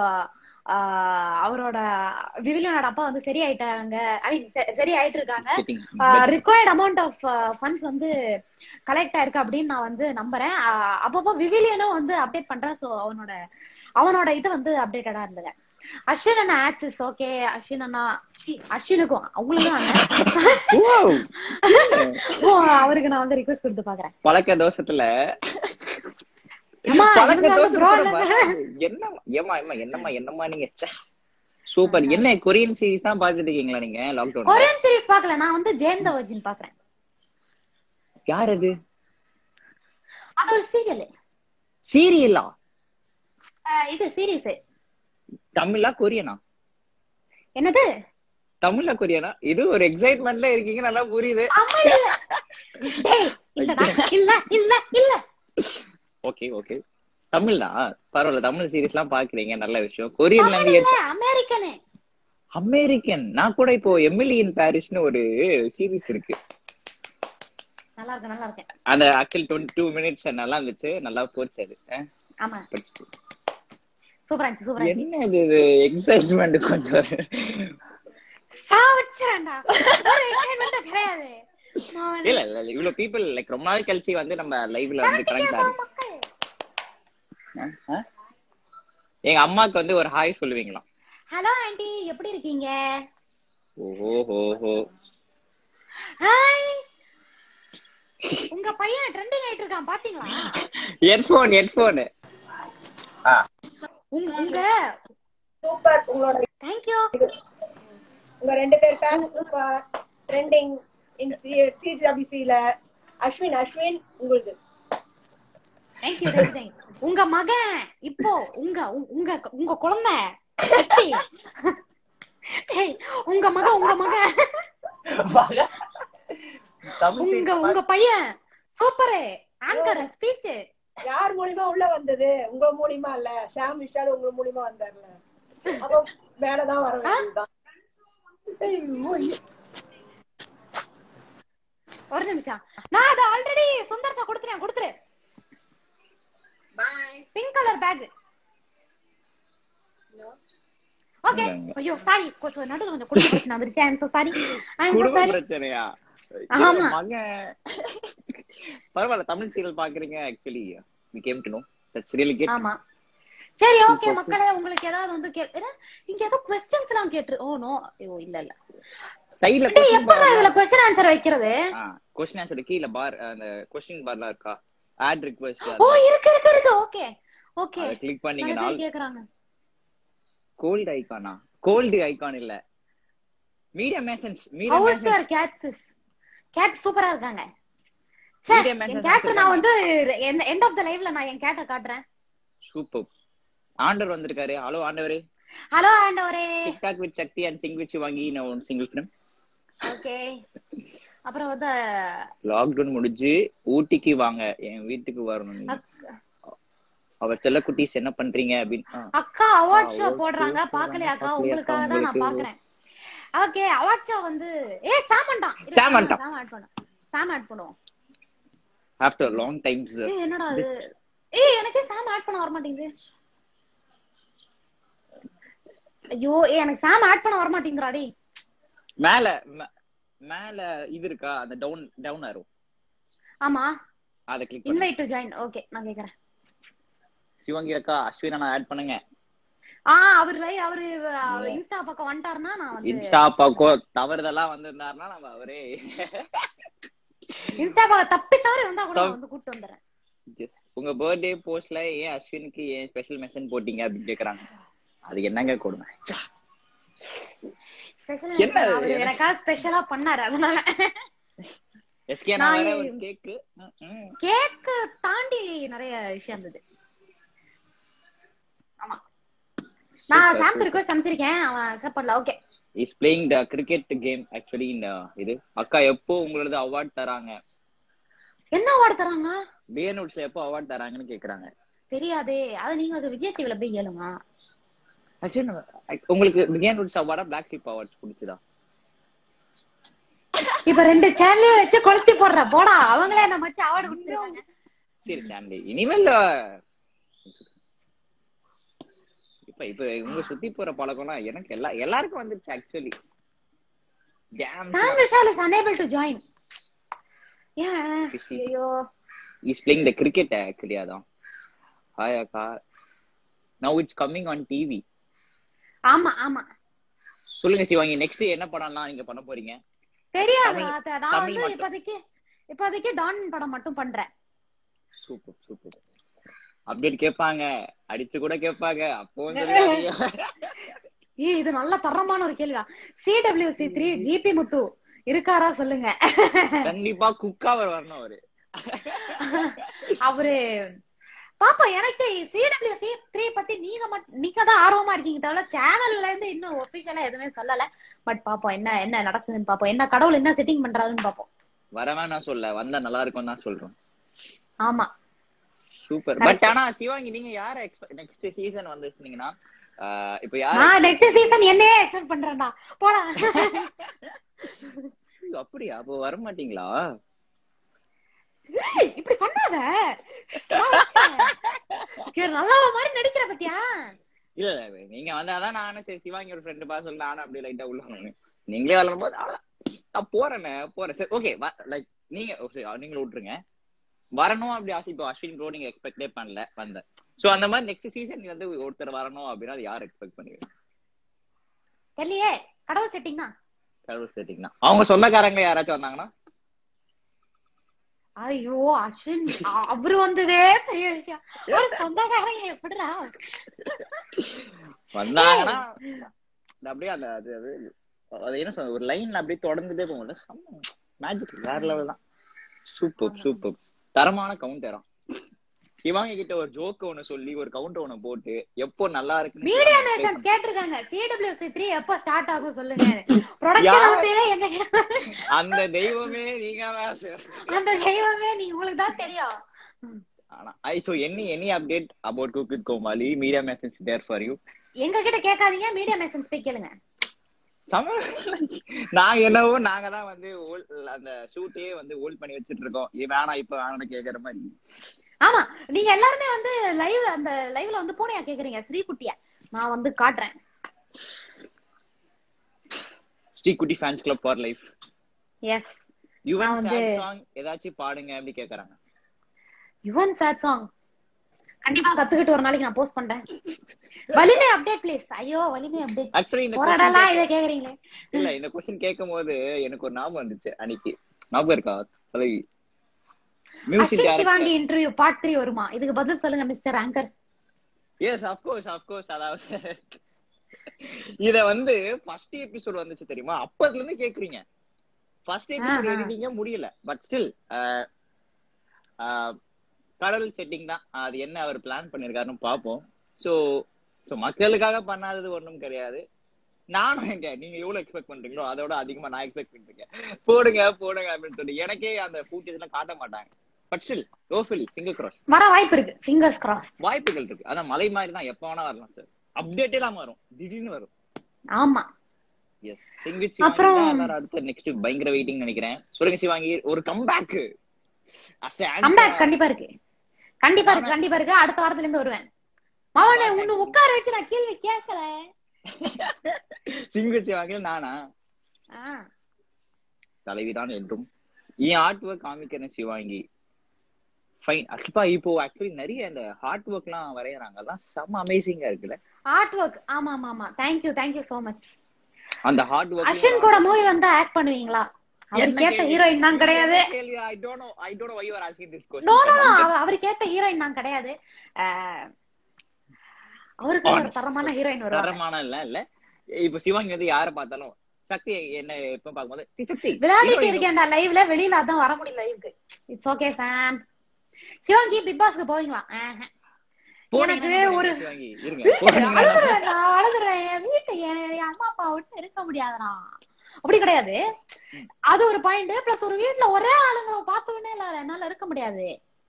அவரோட விவிலியனோட அப்பா வந்து சரி ஆயிட்டாங்க ஐ மீன் சரி ஆயிட்டு இருக்காங்க ரிக்வயர்ட் அமௌண்ட் ஆஃப் ஃபண்ட்ஸ் வந்து கலெக்ட் ஆயிருக்கு அப்படின்னு நான் வந்து நம்புறேன் அஹ், அப்பப்போ விவிலியனும் வந்து அப்டேட் பண்றேன் சோ அவனோட அவனோட இது வந்து அப்டேட்டடா இருந்துங்க அஸ்வின் அண்ணா ஆக்சிஸ் ஓகே அஸ்வின் அண்ணா சி, அஸ்வினுக்கும் அவங்களுக்கும் அண்ணன் ஓ அவருக்கு நான் வந்து ரிக்வெஸ்ட் கொடுத்து பாக்குறேன் பழக்க தோஷத்துல அம்மா, பழக்க இவங்க வந்து bro தோஷத்துல இல்ல. வராது. என்னம்மா ஏமா ஏமா என்னம்மா என்னம்மா நீங்க சூப்பர் என்ன கொரியன் சீரிஸ் தான் பாத்துட்டு இருக்கீங்களா நீங்க லாக்டவுன் கொரியன் சீரிஸ் பாக்கல நான் வந்து ஜேம் த வர்ஜின் பாக்குறேன் யார் அது அது ஒரு சீரியல் சீரியலா இது சீரிஸ் தமிழா கொரியனா என்னது தமிழ்ல கொரியனா இது ஒரு எக்ஸைட்மெண்ட்ல இருக்கீங்க நல்லா புரியுது தமிழ் இல்ல டேய், இல்லடா இல்ல இல்ல இல்ல ஓகே ஓகே தமிழ் தான் பரவாயில்ல தமிழ் சீரிஸ் எல்லாம் பாக்குறீங்க நல்ல விஷயம் கொரியன்ல தமிழ் இருந்து இல்ல அமெரிக்கனு அமெரிக்கன் நான் கூட இப்போ எமிலி இன் பாரிஸ்னு ஒரு சீரிஸ் இருக்கு நல்லா இருக்கு நல்லா இருக்கேன் அந்த ஆக்சுவல் டுவெண்ட்டி டூ மினிட்ஸ் நல்லா இருந்துச்சு நல்லா போச்சு அது அஹ், ஆமா படிச்சுட்டு. சூப்பரா இருந்துச்சு சூப்பரா இருந்துச்சு என்ன இது எக்ஸைட்மெண்ட் கொஞ்சம் சாவச்சிரண்டா ஒரு எக்ஸைட்மெண்ட் கிடையாது நான் இல்ல இல்ல இல்ல, இவ்வளவு பீப்புள் லைக் ரொம்ப நாள் கழிச்சு வந்து நம்ம லைவ்ல வந்து கனெக்ட் ஆகுது மக்கள் அஹ், அஹ். எங்க அம்மாக்கு வந்து ஒரு ஹாய் சொல்லுவீங்களா ஹலோ ஆண்டி எப்படி இருக்கீங்க ஓஹோ ஹோ ஹோ ஹாய் உங்க பையன் ட்ரெண்டிங் ஆயிட்டு இருக்கான் பாத்தீங்களா ஹெட்போன் ஹெட்போன் உங்க உங்க சூப்பர் உங்களோட தேங்க்யூ உங்க ரெண்டு பேர் ஃபேன் சூப்பர் ட்ரெண்டிங் இன் டிஜிபிசில அஸ்வின் அஸ்வின் உங்களுக்கு தேங்க்யூ தேங்க்யூ உங்க மகன் இப்போ உங்க உ- உங்க உங்க குழந்தை கத்தி. டேய், உங்க மகன் உங்க மகன் உங்க உங்க பையன் சூப்பரு ஆங்கர் ஸ்பீச் யார் மூலியமா உள்ள வந்தது உங்க மூலியமா இல்ல ஷாம் விஷால் உங்க மூலியமா வந்தார்ல அப்போ மேலதான் வர வேண்டியதுதான் ஐயோ, ஒரு நிமிஷம் நான் அதை ஆல்ரெடி சுந்தர்ட்ட கொடுத்துறேன் கொடுத்துரு பிங்க் கலர் பேக் ஓகே இந்தாங்க. ஐயோ சாரி கொஞ்சம் நடுவுல கொஞ்சம் குடும்ப பிரச்சனை வந்துருச்சு I am so sorry I am so குடும்ப சாரி பிரச்சனையா ஆமா. இல்ல, மகன் பரவாயில்ல தமிழ் சீரியல் பாக்குறீங்க actually we came to know that's really good ஆமா சரி ஓகே மக்களே உங்களுக்கு ஏதாவது வந்து கே என்ன, இங்க ஏதோ கொஸ்டின்ஸ் எல்லாம் கேட்டு ஓ நோ ஐயோ இல்ல இல்ல சைடுல டேய், எப்படா இதுல கொஸ்டின் ஆன்சர் வைக்கிறது கொஸ்டின் ஆன்சர் கீழ பார் அந்த கொஸ்டின் பார்ல இருக்கா ஆட் ரிக்வெஸ்ட் ஓ இருக்கு இருக்கு இருக்கு ஓகே ஓகே அத கிளிக் நிறைய பண்ணீங்கன்னா பேர் கேக்குறாங்க கோல்டு ஐகானா கோல்டு ஐகான் இல்ல media masons media house masons your cats cat சூப்பரா இருக்காங்க ச்சே, Media என் Masons கேட் நான் இருக்காங்க. வந்து எண்ட் ஆஃப் த லைவ்ல நான் என் கேட்ட காட்டுறேன் சூப்பர் ஆண்டவர் வந்திருக்காரு ஹலோ ஆண்டவரே ஹலோ ஆண்டவரே TikTok with Shakti and sing வச்சு வாங்கி நான் ஒன் சிங்கிள் ஃபிலிம் ஓகே அப்புறம் வந்து லாக்டவுன் முடிஞ்சு ஊட்டிக்கு வாங்க என் வீட்டுக்கு வரணும் நீங்க. அக்- அவர் செல்ல குட்டீஸ் என்ன பண்றீங்க அப்படின்னு ஆ. அக்கா அவார்ட் ஷோ award போடுறாங்க show பாக்கலையா அக்கா பாக்கலையா உங்களுக்காக அக்கா, தான் நான் உங்களுக்கு. பாக்குறேன் ஓகே அவார்ட் ஷோ வந்து ஏ சாமண்டான் சாம் வந்துட்டான். சாம் ஆட் பண்ணுவோம் சாம் ஆட் பண்ணுவோம் ஆஃப்டர் லாங் டைம்ஸ் ஏய் என்னடா அது ஏய் எனக்கே சாம் ஆட் பண்ண வர மாட்டேங்குது ஐயோ ஏய் எனக்கு சாம் ஆட் பண்ண வர மாட்டேங்குதுடா டேய் மேல ம- மேல இது இருக்கா அந்த டவுன் டவுன் ஆரோ ஆமா அத கிளிக் பண்ணு இன்வைட் டு ஜாயின் ஓகே நான் கேக்குறேன் சிவங்கி அக்கா அஸ்வினா நான் ஆட் பண்ணுங்க ஆ அவர் லை அவரு அவர் இன்ஸ்டா பக்கம் வந்துட்டாருன்னா நான் வந்து இன்ஸ்டா பாக்கோ தவறுதெல்லாம் வந்திருந்தாருன்னா நம்ம அவரே இன்ஸ்டா பக்கம் தப்பி தவறி வந்தா கூட நான் தப்- வந்து கூட்டு வந்துடுறேன் Yes. உங்க பர்த்டே போஸ்ட்ல ஏன் அஸ்வினுக்கு ஏன் ஸ்பெஷல் மெசேஜ் போட்டீங்க அப்படின்னு கேக்குறாங்க அது என்னங்க கொடுமை ஸ்பெஷல் என்ன அது? அவர் எனக்காக ஸ்பெஷலா பண்ணாரு அதனால எஸ்கே நான் நான் வேற இ- ஒரு கேக்கு கேக்கு தாண்டி நிறைய விஷயம் இருந்தது ஆமா நான் சாம் ரிக்வஸ்ட் அனுப்பிச்சிருக்கேன் அவன் அக்செப்ட் பண்ணல okay is playing the cricket game actually இந்த இது அக்கா எப்போ உங்களது அவார்ட் தராங்க என்ன அவார்டு தராங்க பிஎன்வுட்ஸ்ல எப்போ அவார்ட் தராங்கன்னு கேக்குறாங்க தெரியாதே அது நீங்க அது விஜய் டிவில போய் கேளுங்க அஸ்வின் உங்களுக்கு பிஎன்வுட்ஸ் அவார்டா பிளாக் ஷிப் அவார்ட்ஸ் பிடிச்சதா இப்ப ரெண்டு சேனலையும் வச்சு கொளுத்தி போடுற போடா அவங்களே நம்ம வச்சு அவார்டு கொடுத்துருக்காங்க சரி சாண்டி இனிமேல் இப்ப இப்ப உங்க சுத்தி போற பழக்கம்லாம் எனக்கு எல்லா எல்லாருக்கும் வந்துருச்சு actually Sam Vishal is unable to join ஏன் Busy. ஐயோ is playing the cricket actually அதான் ஹாய் அக்கா now it's coming on TV ஆமா ஆமா சொல்லுங்க சிவாங்கி நெக்ஸ்ட் என்ன படம்லாம் நீங்க பண்ண போறீங்க தெரியாது தமிழ்- அத நான் தமிழ் வந்து மட்டும். இப்போதைக்கு இப்போதைக்கு டான் படம் மட்டும் பண்றேன் சூப்பர் சூப்பர் அப்டேட் கேட்பாங்க அடிச்சு கூட கேட்பாங்க அப்பவும் சொல்லாதீங்க ஏய் இது நல்ல தரமான ஒரு கேள்விடா சிடபிள்யூசி த்ரீ ஜிபி முத்து இருக்காரா சொல்லுங்க கண்டிப்பா குக்காவர் வரணும் அவரு அவரு பாப்பா எனக்கு சிடபிள்யூசி த்ரீ பத்தி நீங்க மட்டும் நீங்க தான் ஆர்வமா இருக்கீங்க தவிர சேனல்ல இருந்து இன்னும் ஒபிஷியலா எதுவுமே சொல்லல பட் பாப்போம் என்ன என்ன நடக்குதுன்னு பாப்போம் என்ன கடவுள் என்ன செட்டிங் பண்றாருன்னு பாப்போம் வரவேன் நான் சொல்ல வந்தா நல்லா இருக்கும் தான் சொல்றோம் ஆமா சூப்பர் பட் ஆனா சிவாங்கி நீங்க யார நெக்ஸ்ட் சீசன் வந்து சொன்னீங்கன்னா ஆஹ் இப்ப யார நான் நெக்ஸ்ட் சீசன் என்னையே எக்ஸ்பெக்ட் பண்றேன்டா போடா அப்படியா அப்போ வர மாட்டீங்களா ஏய், இப்படி பண்ணாத நான் வச்சேன். சரி, நல்ல மாதிரி நடிக்கிற பத்தியா இல்ல இல்ல நீங்க வந்தாதான் நானும் சரி சிவாங்கியோட ஃப்ரெண்டு பா சொல்லி நானும் அப்படியே லைட்டா உள்ள வந்தேன். நீங்களே வளரும் போது அவ்வளவுதான். நான் போறேனே போறேன் சரி ஓகே லைக் நீங்க ஓ, சரி நீங்களும் விட்டுருங்க வரணும் அப்படி ஆசை இப்போ அஸ்வின் ப்ரோ நீங்க எக்ஸ்பெக்டே பண்ணல வந்தேன் சோ அந்த மாதிரி நெக்ஸ்ட் சீசன் வந்து ஒருத்தர் வரணும் அப்படின்னா அது யார் எக்ஸ்பெக்ட் பண்ணுவீங்க தெரியலையே கடவுள் செட்டிங் தான் கடவுள் செட்டிங்னா அவங்க சொந்தக்காரங்க யாராச்சும் வந்தாங்கன்னா ஐயோ அஸ்வின் அ- அவரு வந்ததே பெரிய விஷயம் ஒரு சொந்தக்காரங்க எப்படிடா வந்தாங்கன்னா அது அப்படியே அந்த அது அது அது என்ன சொல்றது ஒரு லைன்ல அப்படியே தொடர்ந்துட்டே போகும்ல மேஜிக் வேற லெவல் தான் சூப்பர் சூப்பர் தரமான கவுண்டரா சிவாங்கி கிட்ட ஒரு ஜோக் ஒண்ணு சொல்லி ஒரு கவுண்டர் ஒண்ணு போட்டு எப்போ நல்லா இருக்குன்னு மீடியா try மேசன் பண்ணு. கேட்டிருக்காங்க சிடபிள்யூசி த்ரீ எப்ப ஸ்டார்ட் ஆகும் சொல்லுங்க ப்ரொடக்ஷன் யார்? ஹவுஸே எங்க அந்த தெய்வமே நீங்க தான் sir. அந்த தெய்வமே நீ உங்களுக்கு தான் தெரியும் ஆனா I so any any update about cook with Comali media message there for you எங்க கிட்ட கேட்காதீங்க மீடியா மேசன்ஸ் போய் கேளுங்க சம நாங்க என்னவோ நாங்க தான் வந்து hold- அந்த ஷூட்டே வந்து ஹோல்ட் பண்ணி வச்சிட்டு இருக்கோம் இது வேணாம் இப்ப வேணாம்னு கேக்குற மாதிரி ஆமா நீங்க எல்லாருமே வந்து லைவ் அந்த லைவ்ல வந்து பூனையா கேக்குறீங்க ஸ்ரீகுட்டியா நான் வந்து காட்டுறேன் Sreekutty fans club for life yes Yuvan நான் வந்து- சாட் சாங் ஏதாச்சும் பாடுங்க அப்படி கேக்குறாங்க யுவன் சேட் சாங் கண்டிப்பா கத்துக்கிட்டு ஒரு நாளைக்கு நான் போஸ்ட் பண்றேன் வலிமை அப்டேட் ப்ளீஸ் ஐயோ வலிமை அப்டேட் ஆக்சுவலி இந்த போராடலாம் question இத கேக்குறீங்களே கேக்க- இல்ல இந்த கொஸ்டின் கேட்கும் போது எனக்கு ஒரு ஞாபகம் வந்துச்சு அன்னைக்கு ஞாபகம் இருக்கா தலைவி music Ashwin Shivangi interview part three வருமா இதுக்கு பதில் சொல்லுங்க mister anchor yes of course of course அதாவது இத வந்து ஃபர்ஸ்ட் எபிசோட் வந்துச்சு தெரியுமா அப்பதுல இருந்து கேக்குறீங்க ஃபர்ஸ்ட் எபிசோட் ஆஹா. எடிட்டிங்க முடியல பட் ஸ்டில் கடல் செட்டிங் தான் அது என்ன அவர் பிளான் பண்ணிருக்காருன்னு பாப்போம் சோ சோ மக்களுக்காக பண்ணாதது ஒண்ணும் கிடையாது நானும் எங்க நீங்க எவ்வளவு எக்ஸ்பெக்ட் பண்றீங்களோ அதோட அதிகமா நான் எக்ஸ்பெக்ட் பண்ணிருக்கேன் போடுங்க போடுங்க அப்படின்னு சொல்லி எனக்கே அந்த ஃபூட்டேஜ் எல்லாம் காட்ட மாட்டாங்க பட் ஸ்டில் ரோஃபிலி சிங்கிள் கிராஸ் வர வாய்ப்பு இருக்கு ஃபிங்கர்ஸ் கிராஸ் வாய்ப்புகள் இருக்கு அதான் மலை மாதிரி தான் எப்ப வேணா வரலாம் சார் அப்டேட்டே இல்லாம வரும் திடீர்னு வரும் ஆமா எஸ் சிங்கிள் அப்புறம்- சிவாங்கி எல்லாரும் அடுத்து நெக்ஸ்ட் பயங்கர வெயிட்டிங் நினைக்கிறேன் சொல்லுங்க சிவாங்கி ஒரு கம்பேக் கம்பேக் கண்டிப்பா இருக்கு கண்டிப்பா இருக்கு கண்டிப்பா இருக்கு அடுத்த வாரத்துல இருந்து வருவேன் மவனே உன்னை உட்கார வச்சு நான் கேள்வி கேட்கல சிங்கிள் சிவாங்கி நானா ஆ, தலைவிதான் என்றும் என் ஆர்ட் ஒர்க் காமிக்கிறேன் சிவாங்கி ஃபைன் அப்பா இப்போ ஆக்சுவலி நிறைய இந்த ஹார்ட் ஒர்க் எல்லாம் வரையறாங்க அதெல்லாம் செம்ம அமேசிங்கா இருக்குல்ல ஆர்ட் ஒர்க் ஆமா ஆமா ஆமா தேங்க்யூ தேங்க்யூ சோ மச் அந்த ஹார்ட் ஒர்க் அஸ்வின் கூட மூவி வந்தா ஆக்ட் பண்ணுவீங்களா அவருக்கு ஏத்த ஹீரோயின் நான் கிடையாது I don't know I don't know why you are asking this no no question அவருக்கு ஏத்த ஹீரோயின் நான் கிடையாது அஹ், அவருக்கு ஒரு தரமான ஹீரோயின் வருவாங்க தரமான இல்ல இல்ல இப்ப சிவாங்கி வந்து யார பார்த்தாலும் சக்தி என்ன எப்ப பார்க்கும்போது "டி சக்தி விளையாடிட்டு heroine இருக்கேன்டா லைவ்ல வெளியில அதான் வர முடியல லைவ்க்கு it's okay Sam Shivangi Bigg பாஸ்க்கு போவீங்களா ஆஹா. போனீங்கன்னா எனக்கு என்ன ஒரு பண்ணுவீங்க சிவாங்கி இருங்க போனீங்கன்னா என்ன அழுதுறேன் நான் அழுதுறேன் என் வீட்டை என் என் அம்மா அப்பா விட்டு இருக்க முடியாதுடா அப்படி கிடையாது அது ஒரு பாயிண்ட் பிளஸ் ஒரு வீட்ல ஒரே ஆளுங்களை பார்த்தவனே இல்ல என்னால இருக்க முடியாது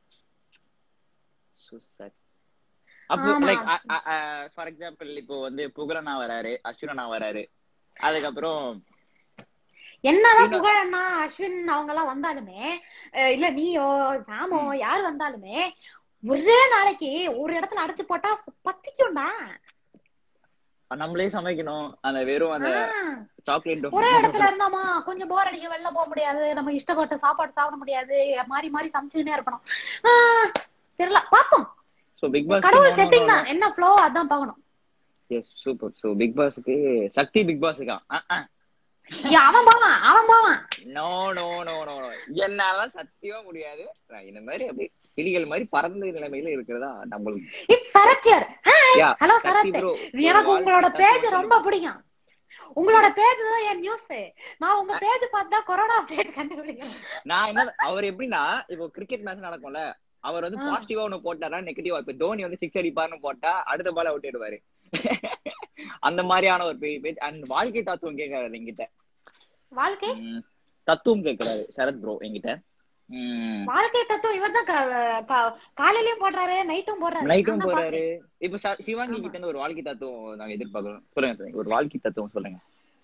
So sad. அப்போ ஆமா. லைக் ஃபார் எக்ஸாம்பிள் இப்போ வந்து புகழனா வராரு அஸ்வினா வராரு அதுக்கப்புறம் என்னதான் இன்னும்- புகழண்ணா அஸ்வின் அவங்க எல்லாம் வந்தாலுமே அஹ் இல்ல நீயோ சாமோ யார் வந்தாலுமே ஒரே நாளைக்கு ஒரு இடத்துல அடைச்சு போட்டா பத்திக்கும்டா நம்மளே சமைக்கணும் அந்த வெறும் அந்த ஆஹ். சாக்லேட் ஒரே இடத்துல இருந்தாமா கொஞ்சம் போர் அடிக்க வெளில போக முடியாது நம்ம இஷ்டப்பட்ட சாப்பாடு சாப்பிட முடியாது மாறி மாறி சமைச்சுக்கிட்டே இருக்கணும் ஆஹ், தெரியல பாப்போம் சோ பிக் பாஸ் கடவுள் செட்டிங் தான் என்ன ஃப்ளோ அதான் பார்க்கணும் எஸ் சூப்பர் சோ பிக் பாஸ்க்கு சக்தி பிக் பாஸ்க்கா ஏய், அவன் போவான் அவன் போவான் no no no no no என்னால சத்தியமா முடியாது நான் இந்த மாதிரி அப்படியே கிளிகள் மாதிரி பறந்த நிலைமையில இருக்கிறதா நம்மளுக்கு it's Sarath here Yeah, hello Shakti Sarath bro, எனக்கு ஒரு உங்களோட வாழ்க்கை பேஜ் தத்துவம் ரொம்ப பிடிக்கும் உங்களோட பேஜ் தான் என் நியூஸ் நான் உங்க பேஜ் பார்த்தா கொரோனா அப்டேட் கண்டுபிடிக்கிறேன் நான் என்ன அவர் எப்படின்னா இப்போ கிரிக்கெட் மேட்ச் நடக்கும்ல அவர் வந்து ஆ. பாசிட்டிவா ஒண்ணு போட்டாரா நெகட்டிவா இப்ப தோனி வந்து சிக்ஸ் அடிப்பாருன்னு போட்டா அடுத்த பால் அவுட் ஆயிடுவாரு அந்த மாதிரியான ஒரு பெரிய பேஜ் அண்ட் வாழ்க்கை தத்துவம் கேட்கறாரு என்கிட்ட வாழ்க்கை உம், தத்துவம் கேட்கறாரு சரத் ப்ரோ என்கிட்ட உம், வாழ்க்கை தத்துவம் இவர் தான் காலையிலயும் போடுறாரு நைட்டும் போடுறாரு நைட்டும் நான் தான் போறாரு இப்ப ச- சிவாங்கி ஆமா. கிட்ட இருந்து ஒரு வாழ்க்கை தத்துவம் நாங்க எதிர்பார்க்கிறோம் சொல்லுங்க சொல்லுங்க. ஒரு வாழ்க்கை தத்துவம் சொல்லுங்க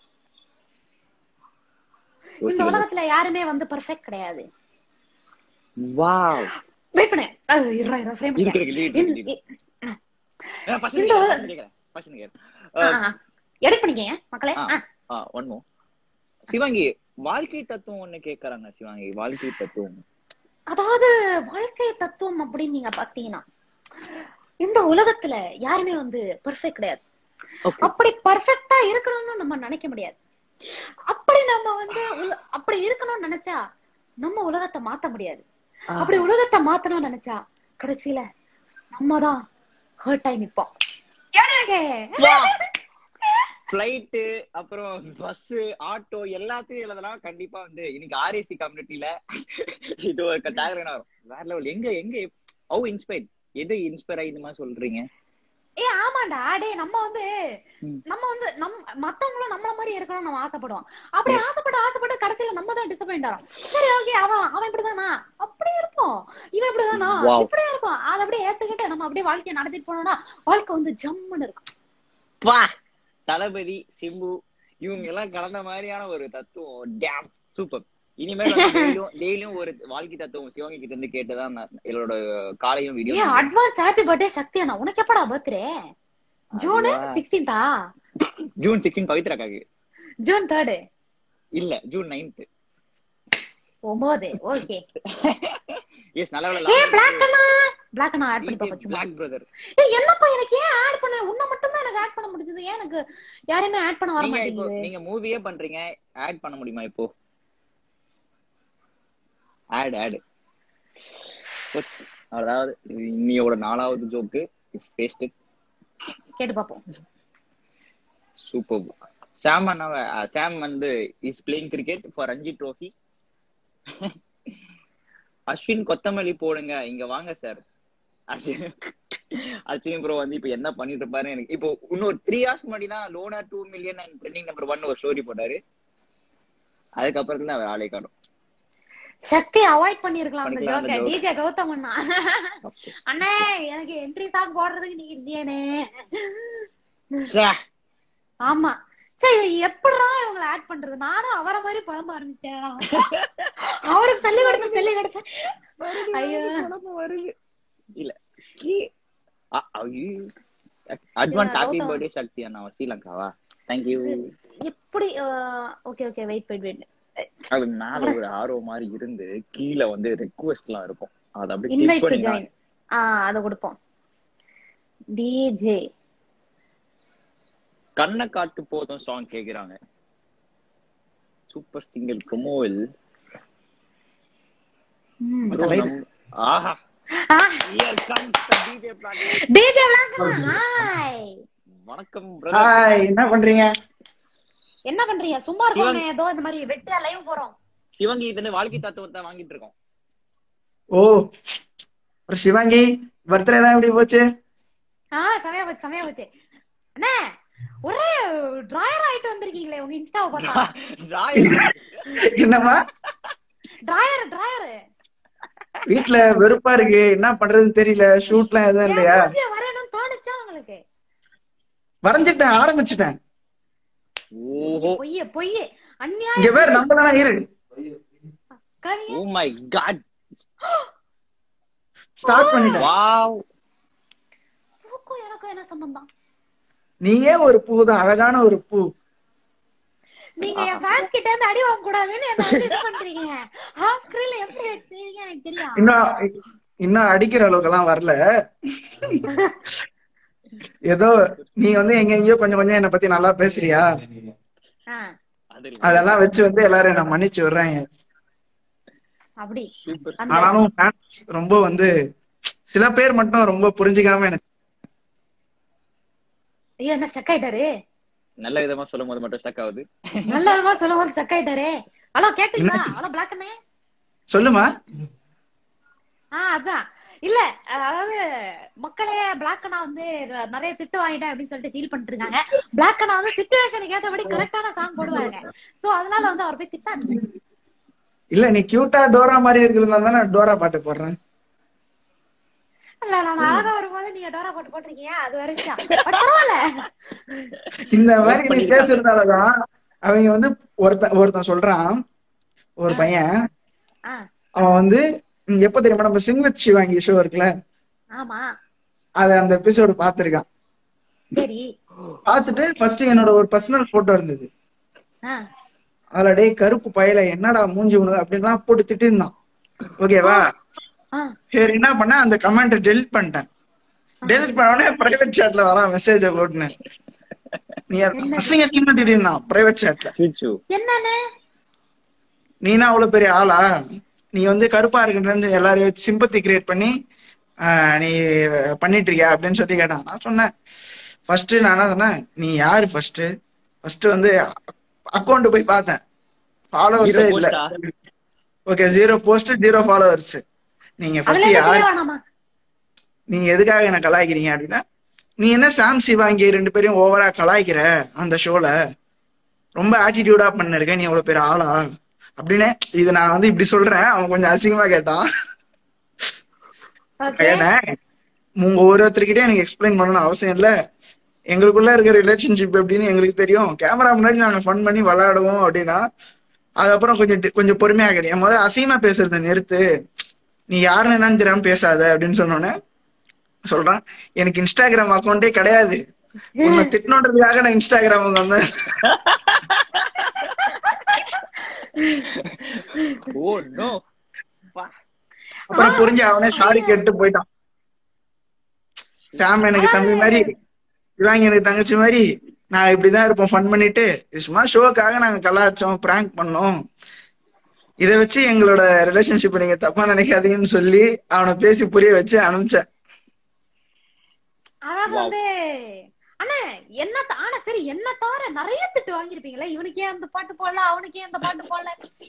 பார்த்தேன். இந்த உலகத்துல யாருமே வந்து பெர்ஃபெக்ட் கிடையாது வாவ் வெயிட் பண்ணு அது இருடா, இருடா, frame இருக்கு பண்ணிக்கிறேன். இருக்கு lead, இந்த- lead. ஆ, பசங்க இந்த கேக்குறேன், உல- பசங்க கேக்குறேன், பசங்க கேக்குறேன். ஆ, ஆ. edit பண்ணிக்கங்க மக்களே ஆ. ஆ. ஆ, one more. சிவாங்கி வாழ்க்கை தத்துவம் ஒண்ணு கேக்குறாங்க சிவாங்கி வாழ்க்கை தத்துவம் அதாவது வாழ்க்கை தத்துவம் அப்படின்னு நீங்க பாத்தீங்கன்னா இந்த உலகத்துல யாருமே வந்து பெர்ஃபெக்ட் கிடையாது Okay. அப்படி பெர்ஃபெக்ட்டா இருக்கணும்னு நம்ம நினைக்க முடியாது அப்படி நம்ம வந்து உல- அப்படி இருக்கணும்னு நினைச்சா நம்ம உலகத்தை மாத்த முடியாது அப்படி உலகத்தை மாத்தணும்னு நினைச்சா கடைசியில நம்ம தான் ஹர்ட் ஆகி நிப்போம் எனக்கு பிளைட் அப்புறம் பஸ் ஆட்டோ எல்லாத்தையும் எழுதலாம் கண்டிப்பா வந்து இன்னைக்கு ஆர்ஏசி கம்யூனிட்டில இது ஒரு டேக்லைன் வரும் வேற லெவல் எங்க எங்க ஹவு இன்ஸ்பைர் எது இன்ஸ்பயர் ஆகி இந்த மாதிரி சொல்றீங்க ஏ ஆமாண்டா டேய் நம்ம வந்து ம். நம்ம வந்து நம் மத்தவங்களும் நம்மள மாதிரி இருக்கணும்னு நம்ம ஆசைப்படுவோம் அப்படி Yes. ஆசைப்பட்டு ஆசைப்பட்டு கடைசியில நம்ம தான் டிசப்பாயிண்ட் ஆறோம் சரி ஓகே அவன் அவன் இப்படிதானா அப்படியே இருப்போம் இவன் இப்படிதானா Wow. இப்படியே இருக்கும் அதை அப்படியே ஏத்துக்கிட்டு நம்ம அப்படியே வாழ்க்கையை நடத்திட்டு போனோம்னா வாழ்க்கை வந்து ஜம்முன்னு இருக்கும் பா தளபதி சிம்பு இவங்க எல்லாம் கலந்த மாதிரியான ஒரு தத்துவம் டேம் சூப்பர் இனிமேல் டெய்லியும் டெய்லியும் ஒரு வாழ்க்கை தத்துவம் சிவங்கி கிட்ட இருந்து கேட்டுதான் நான் என்னோட காலையும் a video advance happy birthday Shakti அண்ணா உனக்கு எப்படா பர்த்டே ஜூன் அதுவா? சிக்ஸ்டீன்தா ஜூன் சிக்ஸ்டீன் பவித்ராக்காக்கு ஜூன் தேர்டு இல்ல ஜூன் நைன்த் ஒன்பது ஓகே எஸ் நல்ல ஏ பிளாக் அண்ணா பிளாக் அண்ணா ஆட் பண்ணி பாப்பா பிளாக் பிரதர் ஏய் என்னப்பா எனக்கு ஏன் ஆட் பண்ண உன்ன மட்டும் தான் எனக்கு ஆட் பண்ண முடிஞ்சது ஏன் எனக்கு யாரையுமே ஆட் பண்ண வர நீங்க இப்போ மாட்டேங்குது நீங்க மூவியே பண்றீங்க ஆட் பண்ண முடியுமா இப்போ ஆட் ஆட் அதாவது இன்னியோட நாலாவது ஜோக்கு இஸ் பேஸ்ட் கேட்டு பாப்போம் சூப்பர் சாம் அண்ணா சாம் வந்து is playing cricket for Ranji trophy Ashwin கொத்தமல்லி போடுங்க இங்க வாங்க சார் அஸ்வின் அஸ்வின் ப்ரோ வந்து இப்ப என்ன பண்ணிட்டு இருப்பாரு எனக்கு இப்போ இன்னொரு த்ரீ ஹவர்ஸ் முன்னாடி தான் லோனா two million and trending number one ஒரு ஸ்டோரி போட்டாரு அதுக்கப்புறம் தான் அவர் ஆளே காணும் சக்தி அவாய்ட் பண்ணிருக்கலாம் அந்த பண்ணிக்கலாம் அந்த ஜோக்க joke. டிஜே கௌதம் அண்ணா அண்ணே எனக்கு என்ட்ரி சாங் போடுறதுக்கு நீங்க இல்லையானே ஆமா சரி எப்படிடா இவங்களை ஆட் பண்றது நானும் அவரை மாதிரி புலம்ப ஆரம்பிச்சேன் அவருக்கு சொல்லி கொடுத்து சொல்லி கொடுத்து ஐயோ வருது இல்ல advance happy Gautham. Birthday Shakti அண்ணா ஸ்ரீலங்காவா தேங்க்யூ எப்படி okay okay wait wait wait அது மேல ஒரு ஆர்வ மாதிரி இருந்து கீழே வந்து ரெக்வெஸ்ட் எல்லாம் இருக்கும் அது அப்படியே click இன்வைட் டு பண்ணி ஜாயின் ஆ அத கொடுப்போம் டிஜே கண்ணை காட்டு போதும் சாங் கேக்குறாங்க சூப்பர் சிங்கல் ப்ரொமோவில் ஆஹா here comes the DJ Platinum. DJ hi வணக்கம் brother. ஹாய் என்ன பண்றீங்க என்ன பண்றீங்க சும்மா இருக்கோங்க ஏதோ இந்த மாதிரி வெட்டியா லைவ் போறோம் சிவங்கி கிட்ட இருந்து வாழ்க்கை தத்துவத்தை வாங்கிட்டு இருக்கோம் ஓ ஒரு சிவாங்கி பர்த்டே தான் எப்படி போச்சு ஆ சமயா போச்சு சமயா போச்சு அண்ணே ஒரே டிராயர் ஆயிட்டு வந்திருக்கீங்களே உங்க இன்ஸ்டாவை பார்த்தா ராய் என்னம்மா டிராயர் டிராயர் வீட்ல வெறுப்பா இருக்கு என்ன பண்றதுன்னு தெரியல ஷூட்லாம் எதுவும் இல்லையா வரையணும்னு தோணுச்சா உங்களுக்கு வரைஞ்சிட்டேன் ஆரம்பிச்சிட்டேன் ஓஹோ பொய்ய பொய்ய இங்க அந்நியாயம் பேர் நம்மளா இரு கவிஞர் ஓ மை காட் ஸ்டார்ட் பண்ணிட்டேன் வாவ் பூக்கும் எனக்கும் என்ன சம்பந்தம் நீயே ஒரு பூ தான் அழகான ஒரு பூ நீங்க என் ஃபேன்ஸ் கிட்ட இருந்து அடி வாங்க கூடாதுன்னு என்ன வந்து இது பண்றீங்க ஹாஃப் ஸ்கிரீன்ல எப்படி வச்சிருக்கீங்க எனக்கு தெரியும் இன்னும் இன்னும் அடிக்கிற அளவுக்கு எல்லாம் வரல ஏதோ நீ வந்து எங்க எங்கேயோ கொஞ்சம் கொஞ்சம் என்ன பத்தி நல்லா பேசுறியா ஆ, அது அதெல்லாம் வச்சு வந்து எல்லாரும் என்ன மன்னிச்சு விடுறாங்க அப்படி சூப்பர் அந்த ஆனாலும் fans ரொம்ப வந்து சில பேர் மட்டும் ரொம்ப புரிஞ்சுக்காம எனக்கு ஐயோ என்ன ஸ்டக் ஆயிட்டாரு நல்ல விதமா சொல்லும் போது மட்டும் ஸ்டக் ஆகுது நல்ல விதமா சொல்லும் போது ஸ்டக் ஆயிட்டாரு ஹலோ கேட்டீங்களா ஹலோ பிளாக் அண்ணே சொல்லுமா ஆ அதான் இல்ல அதாவது மக்களே பிளாக் அண்ணா வந்து நிறைய திட்டு வாங்கிட்டேன் அப்படின்னு சொல்லிட்டு ஃபீல் பண்ணிட்டு இருக்காங்க பிளாக் அண்ணா வந்து சிச்சுவேஷனுக்கு ஏத்தபடி கரெக்டான சாங் போடுவாங்க சோ அதனால வந்து அவர் போய் திட்டாங்க இல்ல நீ கியூட்டா டோரா மாதிரி இருக்கிறதா தான் நான் டோரா பாட்டு போடுறேன் இல்ல நான் அழகா வரும்போது நீங்க டோரா போட்டு போட்டிருக்கீங்க அது ஒரு விஷயம் பட் பரவாயில்ல இந்த மாதிரி நீ பேசுறதுனாலதான் அவங்க வந்து ஒருத்தன் ஒருத்தன் சொல்றான் ஒரு பையன் ஆ, அவன் வந்து ம், எப்ப தெரியுமா நம்ம சிங் வித் சிவாங்கி ஷோ இருக்குல்ல ஆமா அத அந்த எபிசோடு பாத்திருக்கான் சரி பார்த்துட்டு ஃபர்ஸ்ட் என்னோட ஒரு பர்சனல் போட்டோ இருந்தது ஆ, அதுல டேய் கருப்பு பயல என்னடா மூஞ்சி உனக்கு அப்படின்லாம் போட்டு திட்டிருந்தான் ஓகேவா ஆ, சரி என்ன பண்ண அந்த கமெண்ட் டெலிட் பண்ணிட்டேன் டெலிட் பண்ண உடனே பிரைவேட் சாட்ல வரான் மெசேஜ போட்டுனேன் நீ அசிங்க தின்னு திட்டிருந்தான் பிரைவேட் சாட்ல சூச்சு என்னன்னு நீனா அவ்வளவு பெரிய ஆளா நீ வந்து கருப்பா இருக்குன்றன்னு எல்லாரையும் வச்சு சிம்பத்தி கிரியேட் பண்ணி ஆஹ், நீ பண்ணிட்டு இருக்கியா அப்படின்னு சொல்லி கேட்டான் நான் சொன்னேன் ஃபர்ஸ்ட் நான் என்ன சொன்னேன் நீ யாரு ஃபர்ஸ்ட் ஃபர்ஸ்ட் வந்து அக்கௌண்ட் போய் பார்த்தேன் ஃபாலோவர்ஸே Zero இல்ல post-ஆ? Okay zero post zero followers நீங்க அதுல ஃபர்ஸ்ட் இருந்து யார் தெரிய வேணாமா நீங்க எதுக்காக என்ன கலாய்க்கிறீங்க அப்படின்னா நீ என்ன சாம் சிவாங்கி ரெண்டு பேரையும் ஓவரா கலாய்க்கிற அந்த ஷோல ரொம்ப ஆட்டிடியூடா பண்ணிருக்க நீ அவ்வளவு பேர் ஆளா அப்படின்னு இது நான் வந்து இப்படி சொல்றேன் அவன் கொஞ்சம் அசிங்கமா கேட்டான் ஓகே கேட்டேன் உங்க ஒருத்தர்கிட்டயும் எனக்கு எக்ஸ்பிளைன் பண்ணணும் அவசியம் இல்ல எங்களுக்குள்ள இருக்க ரிலேஷன்ஷிப் எப்படின்னு எங்களுக்கு தெரியும் கேமரா முன்னாடி நாங்க ஃபன் பண்ணி விளையாடுவோம் அப்படின்னா அதுக்கப்புறம் கொஞ்சம் டி- கொஞ்சம் பொறுமையா கிடையாது முதல்ல அசிங்கமா பேசுறத நிறுத்து நீ யாருன்னு என்னன்னு தெரியாம பேசாத அப்படின்னு சொன்னோன்னே சொல்றான் எனக்கு இன்ஸ்டாகிராம் அக்கௌண்டே கிடையாது உன்னை திட்டணுன்றதுக்காக நான் இன்ஸ்டாகிராம் வந்தேன் ஓ நோ அப்புறம் புரிஞ்சு அவனே சாரி கேட்டு போயிட்டான் சாம் எனக்கு தம்பி மாதிரி இவாங்க எனக்கு தங்கச்சி மாதிரி நான் இப்படிதான் இருப்போம் ஃபன் பண்ணிட்டு இது சும்மா ஷோக்காக நாங்க கலாச்சோம் பிராங்க் பண்ணோம் இத வச்சு எங்களோட ரிலேஷன்ஷிப் நீங்க தப்பா நினைக்காதீங்கன்னு சொல்லி அவனை பேசி புரிய வச்சு அனுப்பிச்சேன் அதாவது Wow. வந்து அண்ணே என்ன த- ஆனா சரி என்ன தவிர நிறைய திட்டு வாங்கியிருப்பீங்களே இவனுக்கு ஏன் அந்த பாட்டு போடல அவனுக்கு ஏன் அந்த பாட்டு போடல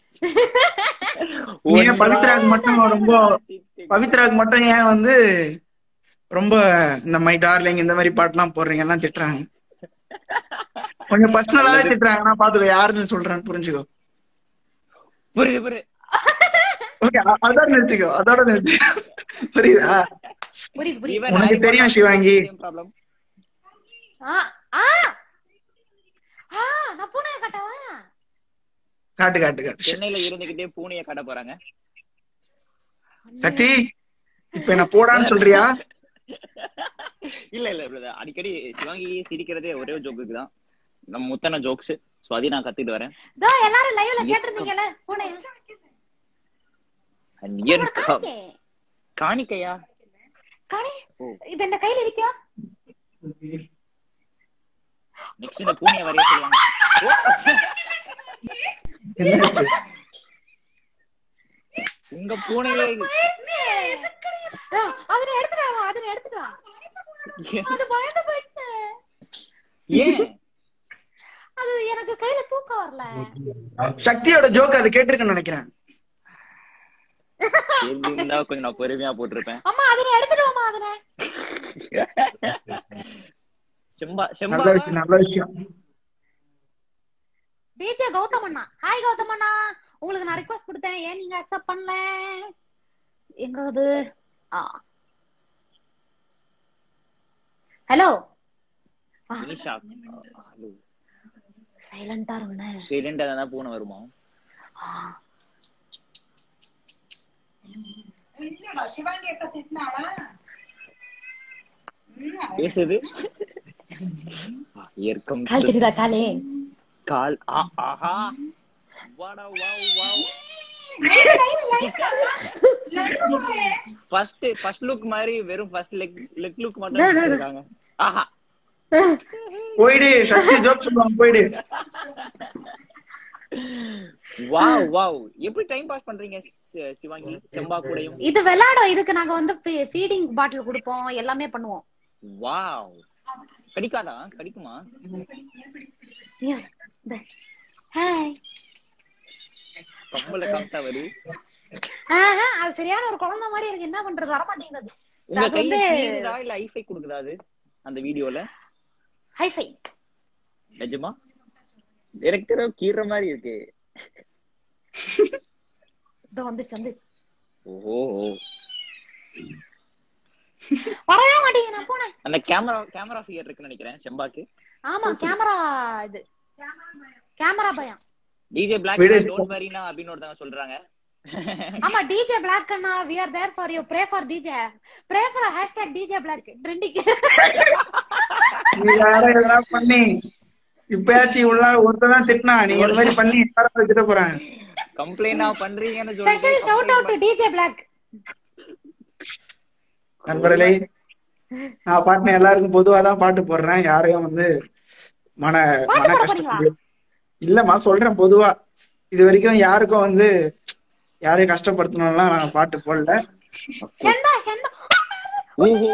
நீ ஏன் பவித்ராக்கு மட்டும் ரொம்ப பவித்ராக்கு மட்டும் ஏன் வந்து ரொம்ப இந்த மை டார்லிங் இந்த மாதிரி பாட்டுலாம் போடுறீங்க எல்லாம் திட்டுறாங்க கொஞ்சம் பர்சனலாவே திட்டுறாங்க நான் பாத்துக்கோ யாருன்னு சொல்றேன்னு புரிஞ்சுக்கோ புரியுது புரியுது ஓகே அதோட நிறுத்திக்கோ அதோட நிறுத்திக்கோ புரியுதா புரியுது புரியுது Even உனக்கு I தெரியும் got சிவாங்கி. same problem. ஆ ஆ ஆ நான் பூனைய காட்டவா காட்டு காட்டு காட்டு சென்னையில இருந்துகிட்டே பூனைய கட்ட போறாங்க சக்தி இப்ப என்ன போடான்னு சொல்றியா இல்ல இல்ல brother. அடிக்கடி சிவாங்கி சிரிக்கிறதே ஒரே ஜோக்குக்கு தான் நம்ம முத்தன ஜோக்ஸ் சோ அதையும் நான் கத்துட்டு வரேன் இதோ எல்லாரும் லைவ்ல கேட்டிருந்தீங்கல்ல பூனை And here உங்களோட comes- காணிக்கை. காணிக்கையா காணி ஓ. இது என்ன கையில இருக்கா நெக்ஸ்ட் இந்த பூனைய வரைய சொல்லுவாங்க ஓ, என்னாச்சு? உங்க பூனையே ஆ, அதனை எடுத்துட்டு வா அதனை எடுத்துட்டு வா அது பயந்து போயிடுச்சு ஏன் அது எனக்கு கையில தூக்கம் வரல சக்தியோட ஜோக் அது கேட்டிருக்கேன்னு நினைக்கிறேன் இருந்தா கொஞ்சம் நான் பொறுமையா போட்டிருப்பேன் அம்மா அதனை எடுத்துட்டு வாமா அதனை செம்பா செம்பா நல்ல விஷயம் நல்ல விஷயம் டிஜே கௌதம் அண்ணா ஹாய் கௌதம் அண்ணா உங்களுக்கு நான் ரிக்வஸ்ட் கொடுத்தேன் ஏன் நீங்க அக்செப்ட் பண்ணல எங்க அது ஹலோ நிஷா ஹலோ சைலண்டா இருங்கண்ணே சைலண்டா தான் பூனை வருமா சிவாங்கி அக்கா திட்டினாளா பேசுது இயற்கம் கால் தெரியுதா காலே கால் ஆ ஆஹா வாடா wow wow first first look மாதிரி வெறும் ஃபர்ஸ்ட் லெக் லெக் லுக் மட்டும் இருக்காங்க ஆஹா போயிடு சக்தி ஜோக் சொல்லுவாங்க போயிடு வாவ் வாவ் எப்படி டைம் பாஸ் பண்றீங்க சி- சிவாங்கி செம்பா கூடயும் இது விளையாடும் இதுக்கு நாங்க வந்து ஃபீடிங் பாட்டில் கொடுப்போம் எல்லாமே பண்ணுவோம் வாவ் கடிக்காதா கடிக்குமா ஹாய் கம்மல காமிச்சா வருது அது சரியான ஒரு குழந்தை மாதிரி இருக்கு என்ன பண்றது வர மாட்டேங்குது உங்க அது கையில வந்து- கீறுதா இல்ல ஐஃபை கொடுக்குதா அது அந்த வீடியோல ஹைஃபை நிஜமா டைரக்டரோ கீற மாதிரி இருக்கு இதோ வந்துச்சு வந்து ஓஹோ வரவே மாட்டேங்குது நான் போனேன் அந்த கேமரா கேமரா ஃபியர் இருக்குன்னு நினைக்கிறேன் செம்பாக்கு ஆமா கேமரா இது கேமரா பயம் டிஜே பிளாக் விடு. டோன்ட் வரினா அப்படின்னு ஒருத்தவங்க சொல்றாங்க ஆமா டிஜே பிளாக் அண்ணா we are there for you pray for DJ pray for hashtag DJ Black trending நீ வேற எதனா பண்ணி இப்பயாச்சும் உள்ள ஒருத்ததான் திட்டினா நீ இந்த மாதிரி பண்ணி எல்லாரும் வச்சுட்டு போறாங்க கம்ப்ளைண்ட் பண்றீங்கன்னு ஸ்பெஷல் ஷவுட் அவுட் டு சொல்லி டிஜே பிளாக் நண்பர்களே நான் பாட்டு எல்லாருக்கும் பொதுவா தான் பாட்டு போடுறேன் யாரையும் வந்து மன பாட்டு மன போட கஷ்டம் போறீங்களா? இல்லம்மா சொல்றேன் பொதுவா இது வரைக்கும் யாருக்கும் வந்து யாரையும் கஷ்டப்படுத்தணும்லாம் நான் பாட்டு போடல செண்டா செண்டா ஓஹோ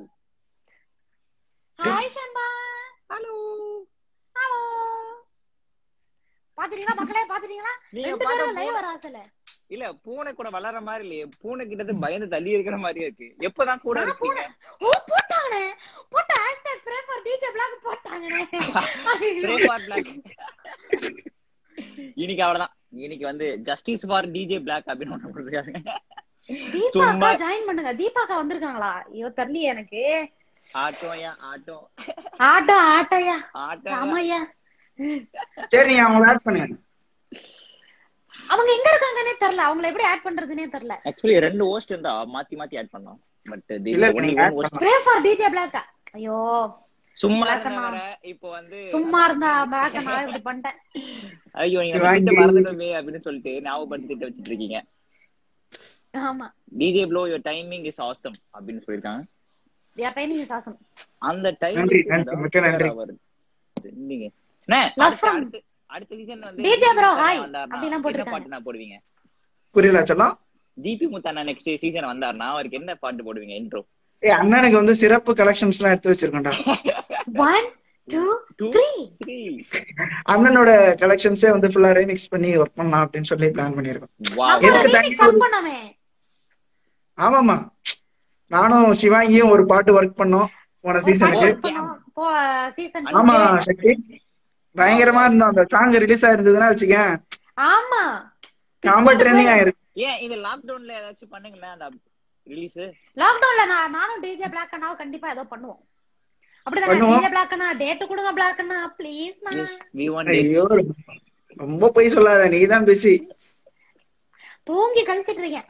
ஹாய் செண்டா ஹலோ ஹலோ பாத்துட்டீங்களா மக்களே பாத்துட்டீங்களா நீங்க ரெண்டு பார்க்க பேரும் லைவ் பூனை- வர ஆசல இல்ல பூனை கூட வளர்ற மாதிரி இல்லையே பூனை கிட்ட இருந்து பயந்து தள்ளி இருக்கிற மாதிரியே இருக்கு எப்பதான் கூட நான் இருப்பீங்க ஓ போட்டாங்கனே போட்ட hashtag pray for DJ black போட்டாங்கனே Pray for black. இன்னைக்கு அவ்வளவுதான் இன்னைக்கு வந்து ஜஸ்டிஸ் ஃபார் டிஜே பிளாக் அப்படின்னு ஒண்ணு கொடுத்துருக்காங்க தீபா சும்மா அக்கா ஜாயின் பண்ணுங்க தீபா அக்கா வந்திருக்காங்களா ஐயோ தெரியலையே எனக்கு ஆட்டோயா ஆட்டோ ஆட்டோ ஆட்டோயா ஆட்டோ ஆமாய்யா சரி நீ அவங்கள ஆட் பண்ணுங்க அவங்க எங்க இருக்காங்கன்னே தெரியல அவங்கள எப்படி ஆட் பண்றதுனே தெரியல ஆக்சுவலி ரெண்டு ஹோஸ்ட் இருந்தா மாத்தி மாத்தி ஆட் பண்ணோம் பட் இல்ல, நீங்க add host pray for DJ black ஐயோ சும்மா Black இருந்தா அண்ணா. வர இப்போ வந்து சும்மா இருந்தா பிளாக் நான் இப்படி பண்ணிட்டேன் ஐயோ நீங்க வாங்கி. திட்ட மறந்துட்டோமே அப்படின்னு சொல்லிட்டு ஞாபகப்படுத்திட்டு வச்சிட்டு இருக்கீங்க ஆமா DJ flow your timing is awesome அப்படின்னு சொல்லிருக்காங்க யார் டைமிங் சாசம் அந்த டைம் நன்றி, நன்றி, மிக்க நன்றி. நீங்க அண்ணே, Love அடுத்த- song. அடுத்த- அடுத்த season வந்து DJ ஜிபி bro, முத்தண்ணா hi. வந்தாருன்னா அப்படிலாம் என்ன போட்டிருக்காங்க. பாட்டு நான் போடுவீங்க புரியல சொல்லாம் ஜிபி முத்தண்ணா நெக்ஸ்ட் சீசன் வந்தாருன்னா அவருக்கு என்ன பாட்டு போடுவீங்க இன்ட்ரோ ஏ அண்ணனுக்கு வந்து சிறப்பு கலெக்ஷன்ஸ் எல்லாம் எடுத்து வச்சிருக்கேன்டா one two Two, three three. அண்ணனோட கலெக்ஷன்ஸே வந்து ஃபுல்லா ரீமிக்ஸ் பண்ணி ஒர்க் பண்ணலாம் அப்படின்னு சொல்லி பிளான் பண்ணிருக்கோம் Wow. நம்ம எதுக்கு remix தனி work ஒரு- பண்ணோமே ஆமாமா நானும் சிவாங்கியும் ஒரு பாட்டு ஒர்க் பண்ணோம் போன ஒரு பாட்டு சீசனுக்கு work பண்ணோம் போ சீசன் ஆமா சக்தி பயங்கரமா இருந்தோம் அந்த சாங் ரிலீஸ் ஆயிருந்ததுன்னா வச்சுக்கேன் ஆமா ரொம்ப ட்ரெண்டிங் ஆயிருக்கு ஏன் இது லாக்டவுன்ல ஏதாச்சும் பண்ணுங்களேன் அந்த ரிலீஸ் லாக்டவுன்ல நான் நானும் டிஜே பிளாக் அண்ணாவும் கண்டிப்பா ஏதோ பண்ணுவோம் அப்படிதானே பண்ணுவோம். டிஜே பிளாக் அண்ணா டேட் கொடுங்க பிளாக் அண்ணா ப்ளீஸ் எஸ் வி வாண்ட் ஐயோ ரொம்ப பொய் சொல்லாத நீதான் பேசி தூங்கி கழிச்சிட்டு இருக்கேன்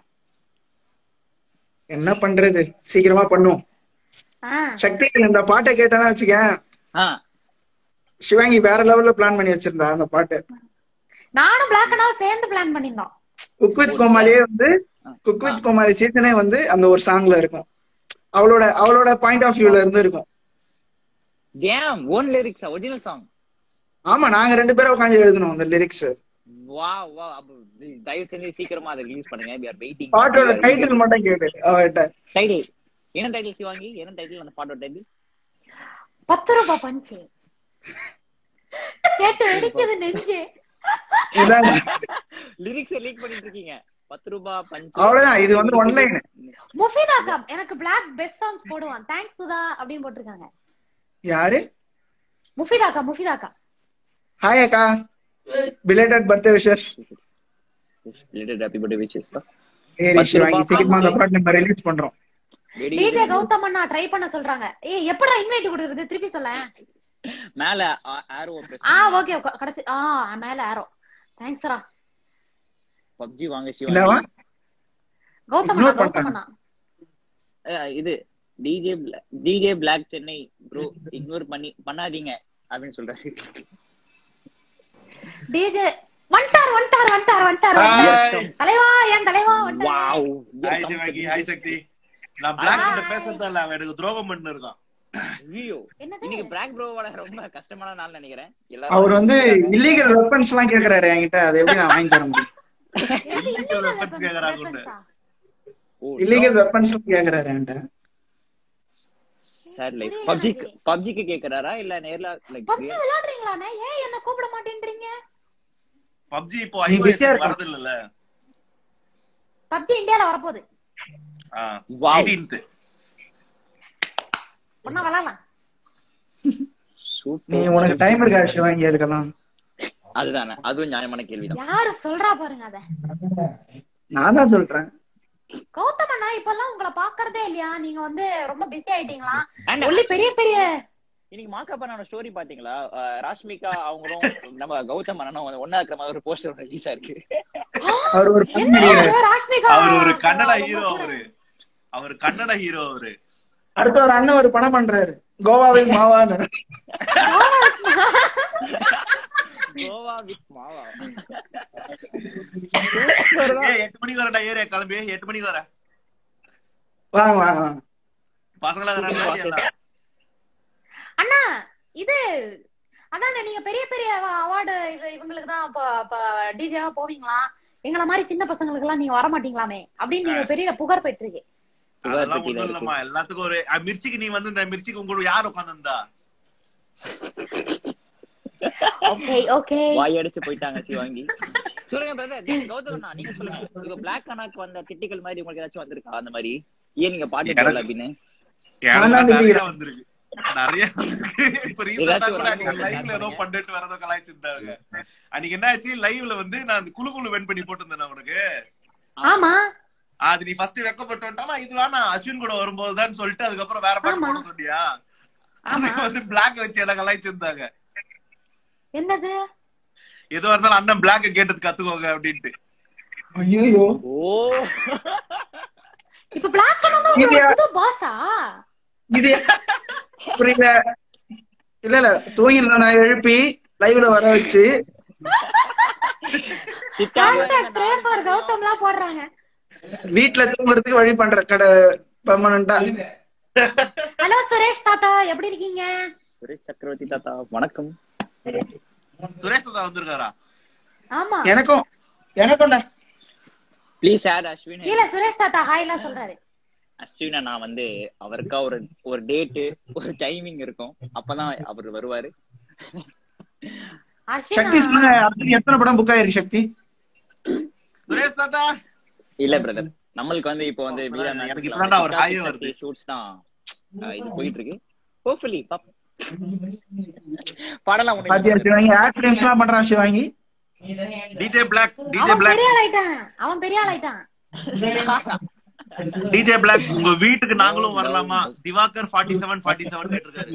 என்ன பண்றது சீக்கிரமா பண்ணுவோம் ஆ சக்தி இந்த பாட்டை கேட்டானா வச்சுக்கேன் ஆ சிவாங்கி வேற லெவல்ல பிளான் பண்ணி வச்சிருந்தா அந்த பாட்டு நானும் பிளாக் அண்ணாவும் சேர்ந்து பிளான் பண்ணிருந்தோம் குக் வித் கோமாளியே வந்து குக் வித் கோமாளி சீசனே வந்து அந்த ஒரு சாங்ல இருக்கும் அவளோட அவளோட பாயிண்ட் ஆஃப் வியூல இருந்து இருக்கும் damn own lyrics original song ஆமா நாங்க ரெண்டு பேரும் உட்காந்து எழுதணும் அந்த லிரிக்ஸ் வா வா அப்ப தயவு செஞ்சு சீக்கிரமா அதை ரிலீஸ் பண்ணுங்க we are waiting பாட்டோட டைட்டில் மட்டும் கேட்டு அவகிட்ட டைட்டில் என்ன டைட்டில் சிவாங்கி என்ன டைட்டில் அந்த பாட்டோட டைட்டில் பத்து ரூபாய் பஞ்சு கேட்டு வெடிக்குது நெஞ்சு இதான் லிரிக்ஸ் லீக் பண்ணிட்டு இருக்கீங்க பத்து ரூபாய் பஞ்சு அவ்வளவுதான் இது வந்து ஒன்லைன் முஃபிதாக்கா எனக்கு பிளாக் பெஸ்ட் சாங்ஸ் போடுவான் தேங்க்ஸ் சுதா அப்படின்னு போட்டிருக்காங்க யாரு முஃபிதாக்கா முஃபிதாக்கா ஹாய் அக்கா belated birthday wishes related happy birthday wishes சரி பத்து சிவாங்கி ரூபாய் சீக்கிரமா அந்த பஞ்சு. பாட்டு நம்ம ரிலீஸ் பண்றோம் டிஜே கௌதம் அண்ணா ட்ரை பண்ண சொல்றாங்க ஏய் எப்படா இன்வைட் கொடுக்குறது திருப்பி சொல்ல மேல ஆரோ பிரஸ் ஆ ஓகே கடைசி ஆ மேல ஆரோ தேங்க்ஸ்ரா பப்ஜி வாங்க இல்லவா சிவாங்கி கௌதம் அண்ணா Ignore கௌதம் அண்ணா அஹ் இது DJ DJ black Chennai bro ignore பண்ணி பண்ணாதீங்க அப்படின்னு சொல்றாரு டிஜே வந்துட்டார் வந்துட்டார் வந்துட்டார் வந்துட்டார் வந்துட்டார். தலைவா என் தலைவா வந்துட்டாரு wow hi Shivangi hi Sakthi நான் பிளாக் கிட்ட பேசுறதா இல்ல அவன் எனக்கு துரோகம் பண்ணு இருக்கான் ஐயோ என்னது இன்னைக்கு பிராக் ப்ரோவோட ரொம்ப கஷ்டமான நாள் நினைக்கிறேன் அவர் வந்து இல்லீகல் வெப்பன்ஸ் எல்லாம் கேக்குறாரு என்கிட்ட அதை எப்படி நான் வாங்கி தர முடியும் என்னது illegal illegal weapons கேக்குறாங்க weapons ஆ? இல்லீகல் வெப்பன்ஸ் கேக்குறாரு என்கிட்ட சார் லைக் புரியல பப்ஜி எனக்கு. பப்ஜிக்கு கேக்குறாரா இல்ல நேர்ல லைக் பப்ஜி விளையாடுறீங்களாண்ணே ஏன் என்ன கூப்பிட மாட்டேன்றீங்க பப்ஜி இப்போ நீ iOS busy-ஆ இருக்க. வரது இல்லல பப்ஜி இந்தியால வரப்போகுது Wow. 18th ஒன்னா விளையாடலாம் நீ சூப்பர் உனக்கு டைம் இருக்கா சிவாங்கி அதுக்கெல்லாம் அதுதானே அதுவும் நியாயமான கேள்விதான் யாரு சொல்றா பாருங்க அத நான் தான் சொல்றேன் கௌதம் அண்ணா இப்பெல்லாம் உங்களை பாக்குறதே இல்லையா நீங்க வந்து ரொம்ப பிஸி ஆயிட்டீங்களா And ஒல்லி பெரிய பெரிய இன்னைக்கு மாக்காப்பான ஸ்டோரி பாத்தீங்களா அஹ் ராஷ்மிகா அவங்களும் நம்ம கௌதம் அண்ணனும் வந்து ஒன்னா இருக்கிற மாதிரி ஒரு போஸ்டர் ரிலீஸ் ஆயிருக்கு அவர் ஒரு என்ன பண்ணி இது, ராஷ்மிகா அவர் ஒரு கன்னட ரொம்ப ஹீரோ கூட- அவரு அவர் கன்னட ஹீரோ அவரு அடுத்த ஒரு அண்ணன் ஒரு படம் பண்றாரு கோவாவில் மாவான்னு கோவா வித் மாவா ஏய் எட்டு மணிக்கு வரடா ஏரியா கிளம்பி எட்டு மணிக்கு வர வாங்க வாங்க வாங்க பசங்களா இருக்கிறாங்க அண்ணா இது அதானே நீங்க பெரிய பெரிய அவார்டு இவங்களுக்கு தான் டிஜேவா போவீங்களா எங்கள மாதிரி சின்ன பசங்களுக்கு எல்லாம் நீங்க வர மாட்டீங்களாமே அப்படின்னு நீங்க பெரிய புகார் பெற்றிருக்கு அதெல்லாம் ஒண்ணும் இல்லம்மா எல்லாத்துக்கும் ஒரு அஹ், மிர்ச்சிக்கு நீ வந்து இந்த மிர்ச்சிக்கு உங்க கூட யார் உட்காந்துருந்தா ஓகே ஓகே வாய் அடிச்சு போயிட்டாங்க சிவாங்கி சொல்லுங்க பிரதர் கௌதம் அண்ணா நீங்க சொல்லுங்க இது பிளாக் அண்ணாக்கு வந்த திட்டிகள் மாதிரி உங்களுக்கு ஏதாச்சும் வந்திருக்கா அந்த மாதிரி ஏன் நீங்க பாட்டு எனக்கு- போடல அப்படின்னு நான் தான் நிறைய திட்டிக்கிறேன். வந்திருக்கு நிறைய வந்திருக்கு இப்ப ரீசெண்டா ஏதாச்சும் ஒரு கூட அன்னைக்கு அனுபவம் லைவ்ல ஏதோ share பண்ணிட்டு வரதோ கலாய்ச்சிருந்தாங்க அன்னைக்கு என்ன ஆச்சு லைவ்ல வந்து நான் அந்த குழு குழு வென் பண்ணி போட்டிருந்தேன் உனக்கு ஆமா அது நீ ஃபர்ஸ்ட் வெக்கப்பட்டு வந்துட்டானா இது வேணா அஸ்வின் கூட வரும்போதுதான் சொல்லிட்டு அதுக்கப்புறம் வேற பாட்டு ஆமா. போட சொன்னியா ஆமா. அதுக்கு வந்து பிளாக் வச்சு எல்லாம் கலாய்ச்சிருந்தாங்க என்னது எதுவா இருந்தாலும் அண்ணன் பிளாக் கேட்டது கத்துக்கோங்க அப்படின்ட்டு ஐயோ ஓ இப்ப பிளாக் பண்ணா இது- புது பாஸா இது புரியல இல்ல இல்ல தூங்கிருந்தேன் நான் எழுப்பி லைவ்ல வர வச்சு ஹேஷ்டாக் ப்ரே ஃபார் கௌதம்லாம் போடுறாங்க வீட்ல தூங்குறதுக்கு வழி பண்ற கடை பெர்மனண்டா ஹலோ சுரேஷ் தாத்தா எப்படி இருக்கீங்க சுரேஷ் சக்கரவர்த்தி தாத்தா வணக்கம் சுரேஷ் தாத்தா வந்திருக்காரா ஆமா எனக்கும் எனக்கும்டா ப்ளீஸ் ஆட் அஸ்வின் கீழ சுரேஷ் தாத்தா ஹாய் எல்லாம் சொல்றாரு அஸ்வினா நான் வந்து அவருக்கா ஒரு ஒரு டேட்டு ஒரு டைமிங் இருக்கும் அப்பதான் அவர் வருவாரு சக்தி சொல்லுங்க அடுத்து எத்தனை படம் புக் ஆயிருக்கு சக்தி சுரேஷ் தாத்தா இல்ல பிரதர் நம்மளுக்கு வந்து இப்போ வந்து எனக்கு இப்பதான்டா ஒரு high வருது. ஷூட்ஸ் தான் அஹ், இது போயிட்டு இருக்கு ஹோப்ஃபுல்லி படம்லாம் பாத்தியா ஒண்ணு சிவாங்கி ஆக்டிங்ஸ் எல்லாம் பண்றான் சிவாங்கி டிஜே பிளாக் டிஜே அவன் பிளாக் பெரிய ஆள் ஆயிட்டான் அவன் பெரிய ஆள் ஆயிட்டான் டிஜே பிளாக் உங்க வீட்டுக்கு நாங்களும் வரலாமா Diwakar forty seven forty seven கேட்டிருக்காரு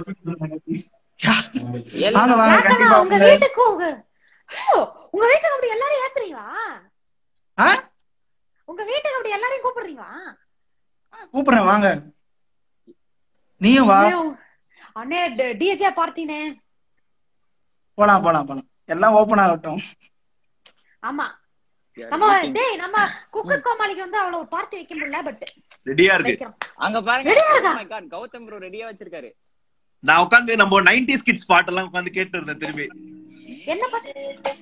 வாங்க வாங்க யாருக்கண்ணா, கண்டிப்பா உங்க வீட்டுக்கு உங்க ஐயோ, உங்க வீட்டுக்கு அப்படி எல்லாரும் ஏத்துறீங்களா ஆ? உங்க வீட்டுக்கு அப்படி எல்லாரையும் கூப்பிடுறீங்களா கூப்பிடுறேன் வாங்க நீயும் வா அண்ணே, உங்க- அண்ணே டிஜே பார்ட்டினே போலாம் போலாம் போலாம் எல்லாம் ஓபன் ஆகட்டும் ஆமா நம்ம டேய் நம்ம குக்கு கோமாளிக்கு வந்து அவ்வளவு பார்ட்டி வைக்க முடியல பட் ரெடியா இருக்கு வைக்கிறோம் அங்க பாருங்க Ready ஆ இருக்கா? Oh my God, Gautham bro ரெடியா வச்சிருக்காரு நான் உட்காந்து நம்ம நைன்டிஸ் கிட்ஸ் பாட்டு எல்லாம் உட்காந்து கேட்டு இருந்தேன் திரும்பி என்ன பாட்டு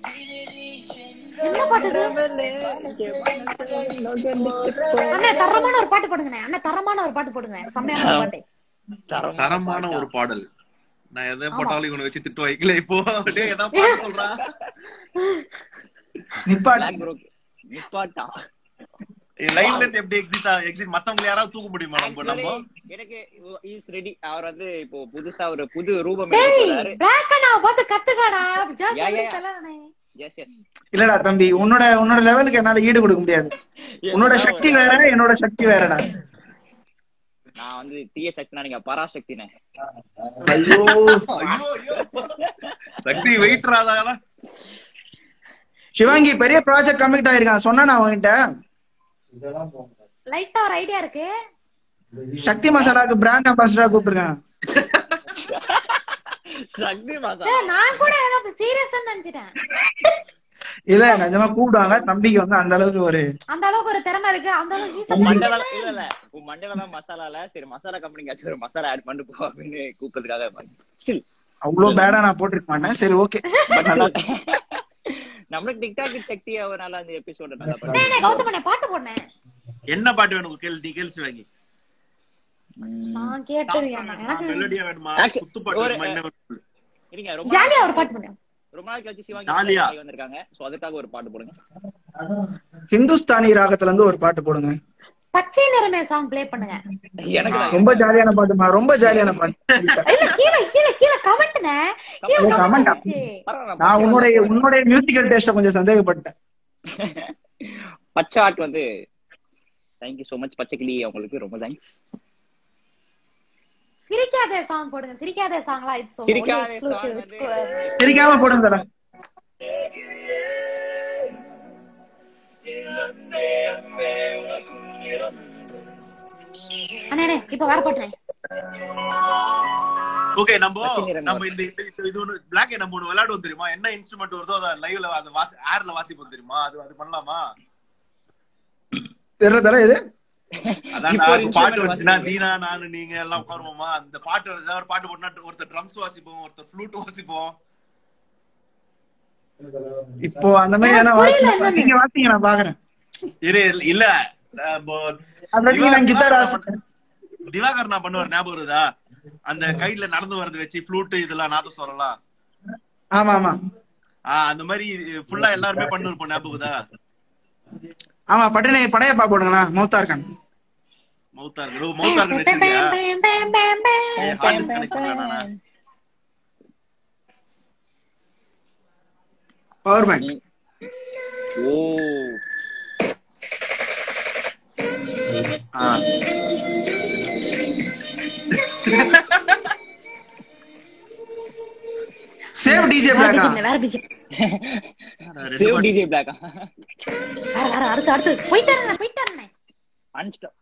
என்ன பாட்டு இது? அண்ணே தரமான ஒரு பாட்டு போடுங்கண்ணே அண்ணே தரமான ஒரு பாட்டு போடுங்க செம்மையான ஒரு பாட்டு தரமான ஒரு பாடல் நான் எதை போட்டாலும் இவனை வச்சு திட்டு வைக்கல இப்போ டேய் ஏதாவது பாட்டு சொல்றான் நிப்பாட்டு Black bro நிப்பாட்டா லைவ்ல இருந்து எப்படி எக்ஸிட் எக்ஸிட் மத்தவங்க யாராவது தூக்க முடியுமா நம்ம நம்ம Actually, எனக்கு இஸ் ரெடி அவர் வந்து இப்போ புதுசா ஒரு புது ரூபம் டேய் எடுக்க போறாரு பிளாக் அண்ணா பார்த்து கத்துக்காடா Yeah, yeah, yeah. சொல்லணே எஸ் எஸ் இல்லடா தம்பி உன்னோட உன்னோட லெவலுக்கு என்னால ஈடு கொடுக்க முடியாது உன்னோட சக்தி வேற என்னோட சக்தி வேறடா நான் வந்து தீய சக்தினா நீங்க பராசக்தினே ஐயோ ஐயோ ஐயோ சக்தி வெயிட் ராதால சிவாங்கி பெரிய ப்ராஜெக்ட் கமிட் ஆயிருக்கான் சொன்னா நான் அவன்கிட்ட லைட்டா ஒரு ஐடியா இருக்கு சக்தி மசாலாக்கு பிராண்ட் அம்பாசிடரா கூப்பிட்டுருக்கான் சக்தி மாசா சே, நான் கூட ஏதோ சீரியஸ் நினைச்சிட்டேன் இல்ல நிஜமா கூப்பிடுவாங்க தம்பிக்கு வந்து அந்த அளவுக்கு ஒரு அந்த அளவுக்கு ஒரு திறமை இருக்கு அந்த அளவுக்கு உன் easy மண்டல பண்ணி- இல்ல இல்ல உன் மண்டல தான் மசாலால சரி மசாலா கம்பெனிக்கு ஒரு மசாலா ஆட் பண்ணிட்டு போ அப்படின்னு கூப்பிடுறதுக்காக ஸ்டில் அவ்வளவு பேடா நான் போட்டிருக்க மாட்டேன் சரி ஓகே நம்மளுக்கு டிக்டாக் சக்தி அவனால அந்த எபிசோட நல்லா டேய், பண்ணி டேய், கௌதம் அண்ணே, பாட்டு போடுனேன் என்ன பாட்டு வேணும் கேள்வி நீ கேள்வி வாங்கி நான் கேட்டது என்ன? எனக்கு மெலடியா வேணுமா Actually, குத்து பாட்டு ஒரு- வேணுமா என்ன வேணும் இருங்க ரொம்ப ஜாலியா ஒரு பாட்டு பண்ணு ரொம்ப நாள் கழிச்சு சிவாங்கி ஜாலியா. சிவாங்கி வந்திருக்காங்க சோ அதுக்காக ஒரு பாட்டு போடுங்க ஹிந்துஸ்தானி ராகத்துல இருந்து ஒரு பாட்டு போடுங்க பச்சை நிறமே சாங் ப்ளே பண்ணுங்க எனக்கு தான் ரொம்ப ஜாலியான பாட்டுமா ரொம்ப ஜாலியான பாட்டு இல்ல கீழே கீழே கீழே கமெண்ட்னே கீழே ஓ, comment கமெண்ட் ஆ? வந்துச்சு பரவாயில்ல, நான் பச்சை உன்னுடைய உன்னுடைய மியூசிக்கல் டேஸ்ட கொஞ்சம் சந்தேகப்பட்டேன் பச்சை ஆர்ட் வந்து தேங்க்யூ சோ மச் பச்சை கிளி அவங்களுக்கு ரொம்ப தேங்க்ஸ் சிரிக்காதே சாங் போடுங்க சிரிக்காதே சாங்லாம் இட்ஸ் சிரிக்காதே song வந்து- சிரிக்காம போடுங்க தல. அண்ணே அண்ணே, இப்ப வர பாட்டுனே ஓகே நம்ம பச்சை நிறம் நம்ம இந்த இந்த- இது- இது ஒண்ணு பிளாக் நம்ம ஒண்ணு விளையாடுவோம் தெரியுமா என்ன இன்ஸ்ட்ருமெண்ட் வருதோ அதை லைவ்ல அந்த வாசி ஏர்ல வாசிப்போம் தெரியுமா அது அது பண்ணலாமா தெரியல தல இது அதான் இப்போ ஒரு நான் பாட்டு instrument வந்துச்சுன்னா வாசிப்போம். தீனா நானு நீங்க எல்லாம் உட்காருவோமா அந்த பாட்டு ஏதாவது ஒரு பாட்டு போட்டா ஒருத்தர் ட்ரம்ஸ் வாசிப்போம் ஒருத்தர் ஃப்ளூட் வாசிப்போம் இப்போ அந்த மாதிரி எனக்கு எதனா புரியல வாசிங்க. என்னன்னு. நீங்க வாசிங்க நான் பாக்குறேன் இரு இல்ல நம்ம அப்புறம் நீங்க நான் கிட்டார் வாசிக்கிறேன் திவாகர் நான் பண்ணுவார் ஞாபகம் வருதா அந்த கையில நடந்து வரது வச்சு ஃப்ளூட் இதெல்லாம் நாதஸ்வரம்லாம் ஆமா ஆமா ஆஹ் அந்த மாதிரி ஃபுல்லா எல்லாருமே பண்ணு இருப்போம் ஞாபகம் வருதா ஆமா பட்டனை படையப்பா போடுங்களா மௌத்தா இருக்கான் மௌத்தா இருக்கு ஓ, மௌத்தா இருக்கு வச்சிருக்கியா ஏய், hard disk connect பண்ணல நானா? பவர் பேங்க் ஓ ஆ. சேவ் டிஜே வேற பிளாக்கா பிஜி வேற பிஜி ரெண்டு சேவ் பாட்டு. டிஜே பிளாக் வேற வேற அடுத்து அடுத்து போயிட்டாருண்ணே போயிட்டாருண்ணே அனுப்பிச்சிட்டோம்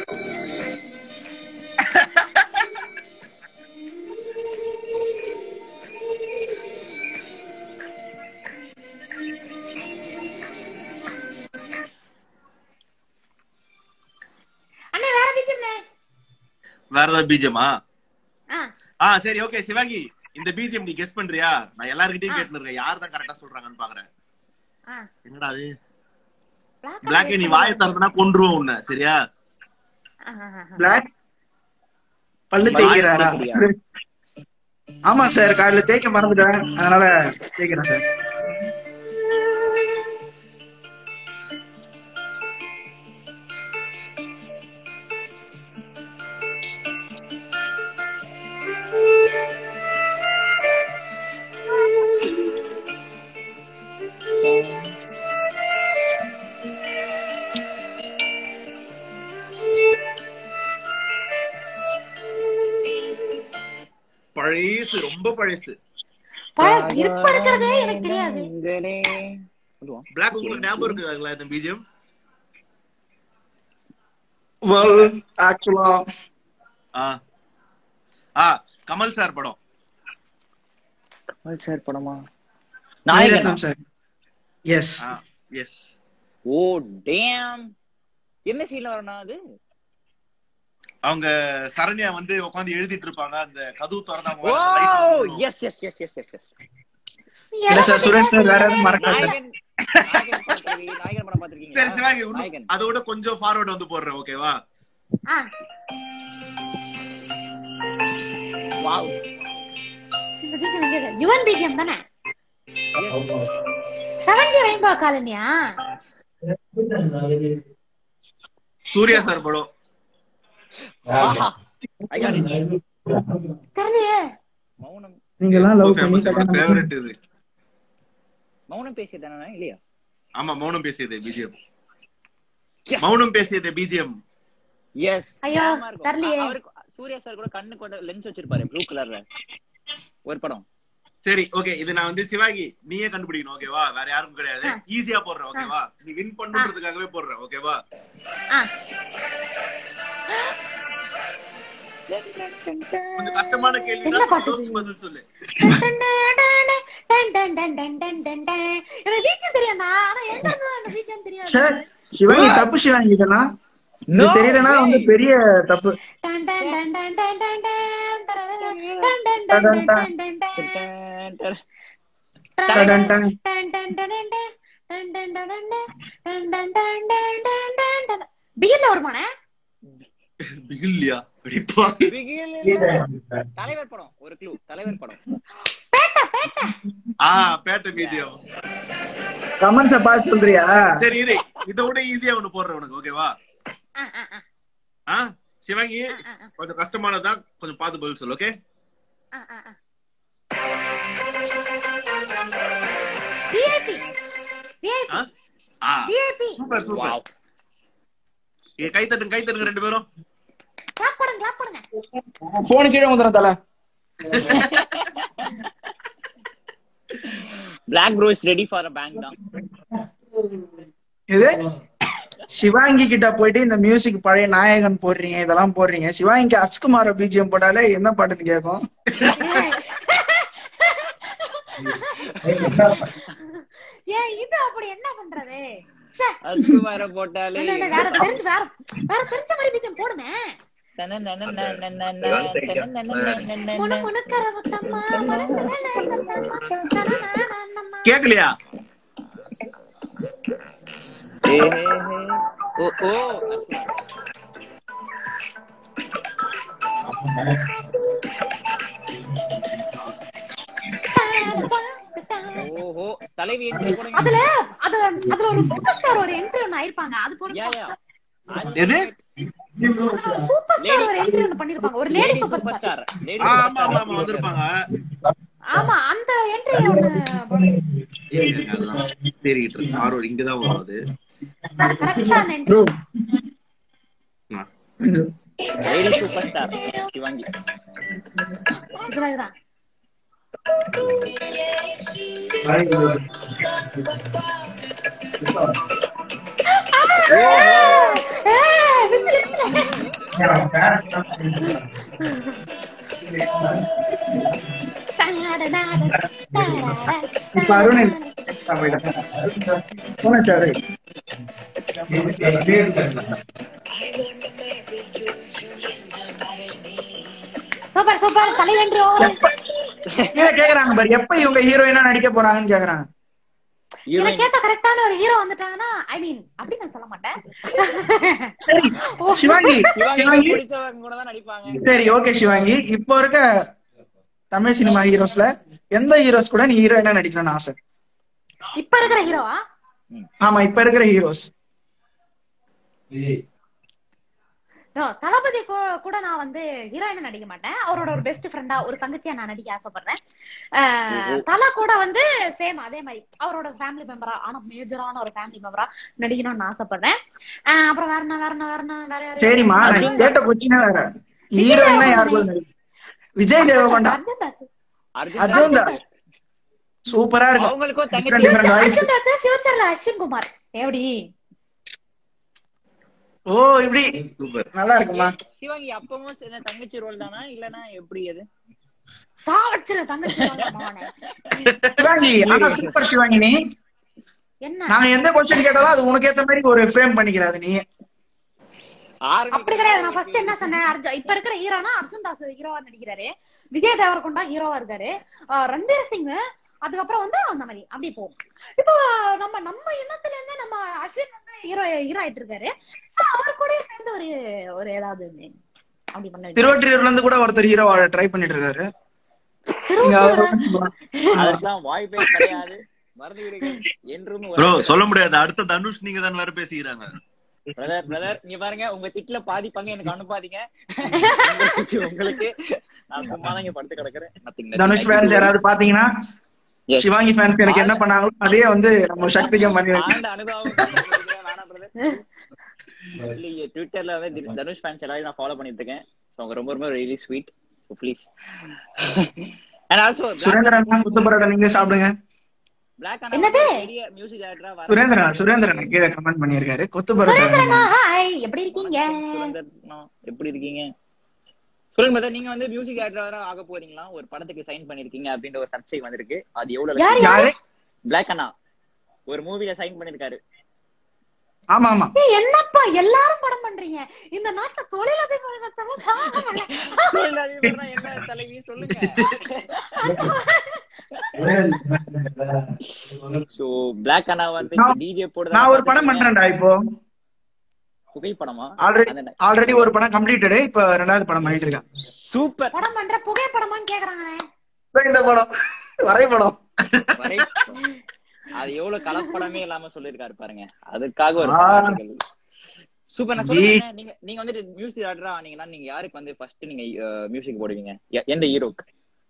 அண்ணே வேற பிஜிம்ண்ணே வேற ஏதாவது பிஜிஎமா ஆ ஆ சரி ஓகே சிவாங்கி இந்த பிஜிஎம் நீ கெஸ் பண்றியா நான் எல்லார்கிட்டயும் ஆ. கேட்டு இருக்கேன் யார் தான் கரெக்டா சொல்றாங்கன்னு பாக்குறேன் ஆ என்னடா அது Black பிளாக் நீ வாயை திறந்தனா கொன்றுவோம் உன்னை சரியா பிளாக் பல்லு தேய்க்கிறாரா தேய்க்கிறியா? ஆமா சார் காலையில தேய்க்க மறந்துட்டேன் அதனால தேய்க்கிறேன் சார் பழசு ரொம்ப பழசு பழ- இப்ப இருக்கிறதே எனக்கு தெரியாது மங்களே. சொல்லுவா. பிளாக் உங்களுக்கு ஞாபகம் இருக்குங்களா இந்த பிஜிஎம் வெல் ஆக்சுவலா ஆ ஆ கமல் சார் படம் கமல் சார் படமா நாயகனா சார் எஸ் ஆ எஸ் ஓ டேம் என்ன சீன்ல வரணும் அது அவங்க சரண்யா வந்து உட்கார்ந்து எழுதிட்டு இருப்பாங்க அந்த கதவு திறந்தாங்க ஓ light வரும். Yes yes yes yes yes yes இல்ல சார் சுரேஷ் சார் வேற எதுவும் மறக்காது நாயகன் நாயகன் பாத்திருக்கீங்க- நாயகன் படம் பாத்திருக்கீங்களா சரி சிவாங்கி இன்னும் நாயகன் அதோட கொஞ்சம் ஃபார்வர்ட் வந்து போடுறேன் ஓகேவா ஆ, வாவ் இந்த BGM எங்க இருக்கு? யுவன் பிஜிஎம் தானே செவன்டி ரெயின்போ காலனியா சூர்யா சார் படம் ஆஹா ஐ காட் இட் தெரியலையே மௌனம் நீங்க எல்லாம் லவ் பண்ணி ஃபேமஸ் கல்யாணம் ஃபேவரட் இது மௌனம் பேசியதானே இல்லையா ஆமா மௌனம் பேசியது பிஜிஎம் மௌனம் பேசியது பிஜிஎம் எஸ் ஐயோ, தெரியலையே. அவருக்கு சூர்யா சார் கூட கண்ணு கூட லென்ஸ் வச்சிருப்பாரு ப்ளூ கலர்ல ஒரு படம் சரி ஓகே இது நான் வந்து சிவாகி நீயே கண்டுபிடிக்கணும் ஓகேவா வேற யாரும் கிடையாது ஈஸியா போடுறேன் ஓகேவா நீ வின் பண்ணுன்றதுக்காகவே போடுறேன் ஓகேவா ஆ, கொஞ்சம் கஷ்டமான கேள்வி என்ன பாட்டு யோசிச்சு இது? பதில் சொல்லு டன் டன் டன் டன் டன் டன் டன். எனக்கு BGM தெரியும்டா, ஆனா எங்க இருந்து அந்த BGM தெரியாது. சார் சிவாங்கி தப்பு சிவாங்கி இதெல்லாம் இது No தெரியலனா வந்து way. பெரிய தப்பு டன் டன் டன் டன் டன் டன் டன். தரரர. டன் டன் டன் டன் டன் டன் டன். டடன் டன். டன் டன் டன் டன் டன். டன் டன் டன் டன் டன். டன் டன் டன் டன் டன் டன் டன். பிகில்ல வருமானே பிகில்லியா அடிப்பா பிகில் இல்ல. தலைவர் படம் ஒரு க்ளூ தலைவர் படம் பேட்டை பேட்டை ஆ பேட்ட பிஜிஎம் கமெண்ட்ஸ பார்த்து சொல்றியா சரி இரு இதை விட ஈஸியா ஒண்ணு போடுறேன் உனக்கு ஓகேவா ஆ ஆ ஆ ஆ சிவாங்கி ஆ, ஆ. கொஞ்சம் கஷ்டமானதா கொஞ்சம் பார்த்து பதில் சொல்லு ஓகே ஆ, ஆ, ஆ. VIP. VIP. ஆ ஆ VIP. சூப்பர் சூப்பர் வாவ் ஏ கை தட்டுங்க கை தட்டுங்க ரெண்டு பேரும் clap பண்ணுங்க, clap பண்ணுங்க. போன் கீழே வந்துடும் தல black bro is ready for a bank தான் இது சிவாங்கி கிட்ட போயிட்டு இந்த மியூசிக் பழைய நாயகன் போடுறீங்க இதெல்லாம் போடுறீங்க சிவாங்கிக்கு அஸ்குமார பிஜிஎம் போட்டாலே என்ன பாட்டுன்னு கேட்கும் ஏன் இது அப்படி என்ன பண்றது ச்சே, அதுக்கு வர போட்டாலே இல்ல, இல்ல, வேற தெரிஞ்சு வேற வேற தெரிஞ்ச மாதிரி பீஜம் போடுங்க முணு முணுக்கற முத்தம்மா, முணுக்கற முத்தம்மா, தனனனனனனனன. கேக்கலையா ஏ, ஹே, ஹே. ஓ ஓ அஸ்மா. ஓஹோ தலைவி entry போடுங்க. அதுல அது அதுல ஒரு சூப்பர் ஸ்டார் ஒரு என்ட்ரி ஒண்ணு ஆயிருப்பாங்க அது யா, போடுங்க யா. எது அதுல ஒரு சூப்பர் ஸ்டார் ஒரு என்ட்ரி ஒண்ணு பண்ணிருப்பாங்க ஒரு lady lady super super star star lady ஆ, சூப்பர் ஆமா ஆமா ஆமா ஸ்டார் வந்திருப்பாங்க ஆமா அந்த என்ட்ரி ஒண்ணு போடுங்க. அதெல்லாம் தேடிக்கிட்டு இருக்கு ஆர்வம் இங்கதான் வரும் அது கரெக்டா அந்த என்ட்ரி ஆ. லேடி சூப்பர் ஸ்டார் சிவாங்கி இதுதான் ஏய், விசில், விசில். இப்ப அருண் போன சார் சூப்பர் சூப்பர் தலைவென்றோ கீழே கேக்குறாங்க பாரு எப்ப இவங்க ஹீரோயினா நடிக்க போறாங்கன்னு கேக்குறாங்க எனக்கு ஏத்த கரெக்டான ஒரு ஹீரோ வந்துட்டாங்கன்னா ஐ மீன் அப்படி நான் சொல்ல மாட்டேன் சரி சிவாங்கி சிவாங்கி சிவாங்கி பிடிச்சவங்க கூட தான் நடிப்பாங்க சரி ஓகே சிவாங்கி இப்போ இருக்க தமிழ் சினிமா ஹீரோஸ்ல எந்த ஹீரோஸ் கூட நீ ஹீரோயினா நடிக்கணும்னு ஆசை இப்ப இருக்கிற ஹீரோவா ஆமா இப்ப இருக்கிற ஹீரோஸ் No, தளபதி கூ- கூட நான் வந்து ஹீரோயினா நடிக்க மாட்டேன் அவரோட ஒரு பெஸ்ட் ஃப்ரெண்டா ஒரு தங்கச்சியா நான் நடிக்க ஆசைப்படுறேன் அஹ், தல கூட வந்து சேம் அதே மாதிரி அவரோட ஃபேமிலி மெம்பரா ஆனா மேஜரான ஒரு ஃபேமிலி மெம்பரா நடிக்கணும்னு ஆசைப்படுறேன் அஹ், அப்புறம் வேற என்ன வேற என்ன வேற என்ன வேற யாரு சரிம்மா நான் கேட்ட கொச்சினா வேற ஹீரோயினா யார் கூட நடிக்க விஜய் தேவகொண்டா அர்ஜுன் தாஸ் அர்ஜுன் அர்ஜுன் தாஸ் சூப்பரா இருக்கும் அவங்களுக்கும் Different தங்கச்சி different voice. அர்ஜுன் தாஸ் ஃபியூச்சர்ல அஸ்வின் குமார் எப்படி ஓ இப்படி சூப்பர் நல்லா இருக்குமா சிவாங்கி அப்பவும் என்ன தங்கச்சி ரோல் தானா இல்லனா எப்படி அது சாவடிச்சிரு தங்கச்சி அவனை. சிவாங்கி ஆனா சூப்பர் சிவாங்கி நீ என்ன நாங்க எந்த கொஸ்டின் கேட்டாலும் அது உனக்கு ஏத்த மாதிரி ஒரு ஃப்ரேம் பண்ணிக்கிறாது நீ அப்படி கிடையாது நான் ஃபர்ஸ்ட் என்ன சொன்னேன் அர்ஜுன் இப்ப இருக்கிற ஹீரோனா அர்ஜுன் தாஸ் ஹீரோவா நடிக்கிறாரு விஜய் தேவரகொண்டா ஹீரோவா இருக்காரு ஆஹ் ரன்வீர் சிங் அதுக்கப்புறம் வந்து அந்த மாதிரி அப்படி போகும் இப்போ நம்ம நம்ம எண்ணத்துல இருந்து நம்ம அஸ்வின் வந்து ஹீரோ ஹீரோ ஆயிட்டு இருக்காரு சோ அவர் கூட சேர்ந்து ஒரு ஒரு ஏதாவது ஒண்ணு அப்படி பண்ண வேண்டியது. திருவொற்றியூர்ல இருந்து கூட ஒருத்தர் ஹீரோ ட்ரை பண்ணிட்டு இருக்காரு நீங்க திருவள்ளூர்ல அவரை- அதெல்லாம் வாய்ப்பே கிடையாது மறந்து விடுங்கள் என்றும் ப்ரோ சொல்ல முடியாது அடுத்த தனுஷ் நீங்க தான் வேற பேசிக்கிறாங்க பிரதர் பிரதர் நீங்க பாருங்க உங்க திட்ல பாதி பங்கு எனக்கு அனுப்பாதீங்க உங்களுக்கு நான் சும்மா தான் இங்க படுத்து கிடக்குறேன் Nothing, nothing. தனுஷ் ஃபேன்ஸ் யாராவது பாத்தீங்கன்னா Yes. சிவாங்கி ஃபேன்ஸ் எனக்கு என்ன பண்ணாங்களோ அதே வந்து நம்ம சக்திகம் பண்ணி வைக்க ஆண்ட அனுபவம் வேணாம் பிரதர் இல்லையே ட்விட்டர்ல வந்து தி- தனுஷ் ஃபேன்ஸ் எல்லாரையும் நான் ஃபாலோ பண்ணிட்டு இருக்கேன் ஸோ அவங்க ரொம்ப ரொம்ப really sweet so please and also Surendran முத்துப்பரோட நீங்க சாப்பிடுங்க பிளாக் என்னது? பெரிய மியூசிக் டேரக்டரா வர சுரேந்திரன் சுரேந்திரன் கீழே கமெண்ட் பண்ணியிருக்காரு கொத்து பரோட்டா சுரேந்திரனா ஹாய் எப்படி இருக்கீங்க சுரேந்தர் அண்ணா, எப்படி இருக்கீங்க சொல்லுங்க பிரதர் நீங்க வந்து மியூசிக் டேரக்டரா ஆக போறீங்களா ஒரு படத்துக்கு சைன் பண்ணிருக்கீங்க அப்படின்ற ஒரு சர்ச்சை வந்திருக்கு அது எவ்வளவு யாரு யாரு பிளாக் அண்ணா ஒரு மூவில சைன் பண்ணிருக்காரு ஆமா ஆமா ஏய், என்னப்பா எல்லாரும் படம் பண்றீங்க இந்த நாட்டுல தொழிலதிபர்கள் தாங்க முடியல. தொழிலதிபர்னா என்ன தலைவி சொல்லுங்க சோ பிளாக் அண்ணா வந்து நான்- டிஜே போட நான் ஒரு படம் பண்றேன்டா இப்போ புகைப்படமா ஆல்ரெடி ஆல்ரெடி ஒரு படம் கம்ப்ளீட்டடு இப்ப ரெண்டாவது படம் பண்ணிட்டு இருக்கேன் சூப்பர் படம் பண்ற புகைப்படமான்னு கேக்குறாங்கண்ணே இப்ப இந்த படம் வரைபடம் வரை அது எவ்வளவு கலப்படமே இல்லாம சொல்லிருக்காரு பாருங்க அதுக்காக ஒரு ஆ. பாராட்டுகள். சூப்பர் நான் ஜி. சொல்லுங்க நீங்க நீங்க வந்து மியூசிக் ஆர்டரா ஆனீங்கன்னா நீங்க யாருக்கு வந்து ஃபர்ஸ்ட் நீங்க மியூசிக் போடுவீங்க எ- எந்த ஹீரோக்கு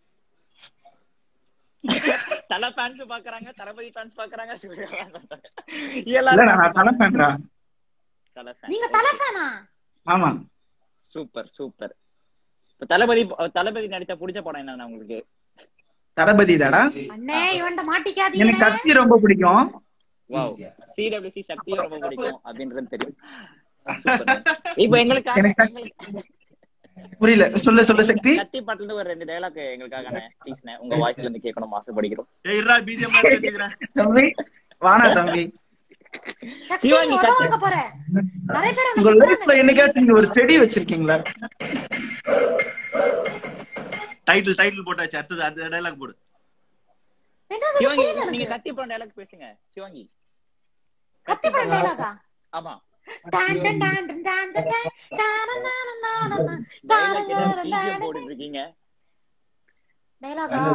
தல ஃபேன்ஸ் பாக்குறாங்க தளபதி ஃபேன்ஸ் பாக்குறாங்க சூர்யா fans பாக்குறாங்க. இல்ல எல்லாரும் நான் தலை ஃபேன்டா தல நீங்க ஃபேன் தலைஃபேனா ஆமா சூப்பர் சூப்பர் இப்ப தளபதி தளபதி நடிச்ச பிடிச்ச படம் என்ன உங்களுக்கு தளபதி தாடா அண்ணே இவன்ட்ட எனக்கு மாட்டிக்காதீங்க கத்தி ரொம்ப பிடிக்கும் வாவ் சிடபிள்யூசி சக்தி ரொம்ப பிடிக்கும் அப்படின்றது தெரியும் Super. இப்ப எங்களுக்காக எனக்கு- எங்களுக்கு- புரியல சொல்லு சொல்லு சக்தி கத்தி பாட்டுல இருந்து ஒரு ரெண்டு டைலாக் எங்களுக்காக ப்ளீஸ்ண்ணே உங்க வாய்ஸ்ல இருந்து கேட்கணும் ஆசைப்படுகிறோம் ஏய் இருடா பிஜிஎம் வச்சுக்கிறேன் தம்பி வானா தம்பி சக்தி சிவா, நீ நீ உதவ கத்து. வைக்க போற நிறைய பேர் உங்க உனக்கு லைஃப்ல சொல்றாங்க. என்னைக்காச்சும் நீங்க ஒரு செடி வச்சிருக்கீங்களா டைட்டில் டைட்டில் போட்டாச்சு அடுத்தது அடுத்த டைலாக் போடு என்னது இது சிவாங்கி புரியல நீங்க எனக்கு. கத்தி படம் டைலாக் பேசுங்க சிவாங்கி கத்தி படம் dialogue ஆ? ஆமா டான் டான் டான் டான் டான் டான் டான் டான் டான் டான் டான் டான் டைலாக் டான் என்ன டான் பிஜிஎம் டான் போட்டுட்டு இருக்கீங்க dialogue ஆ?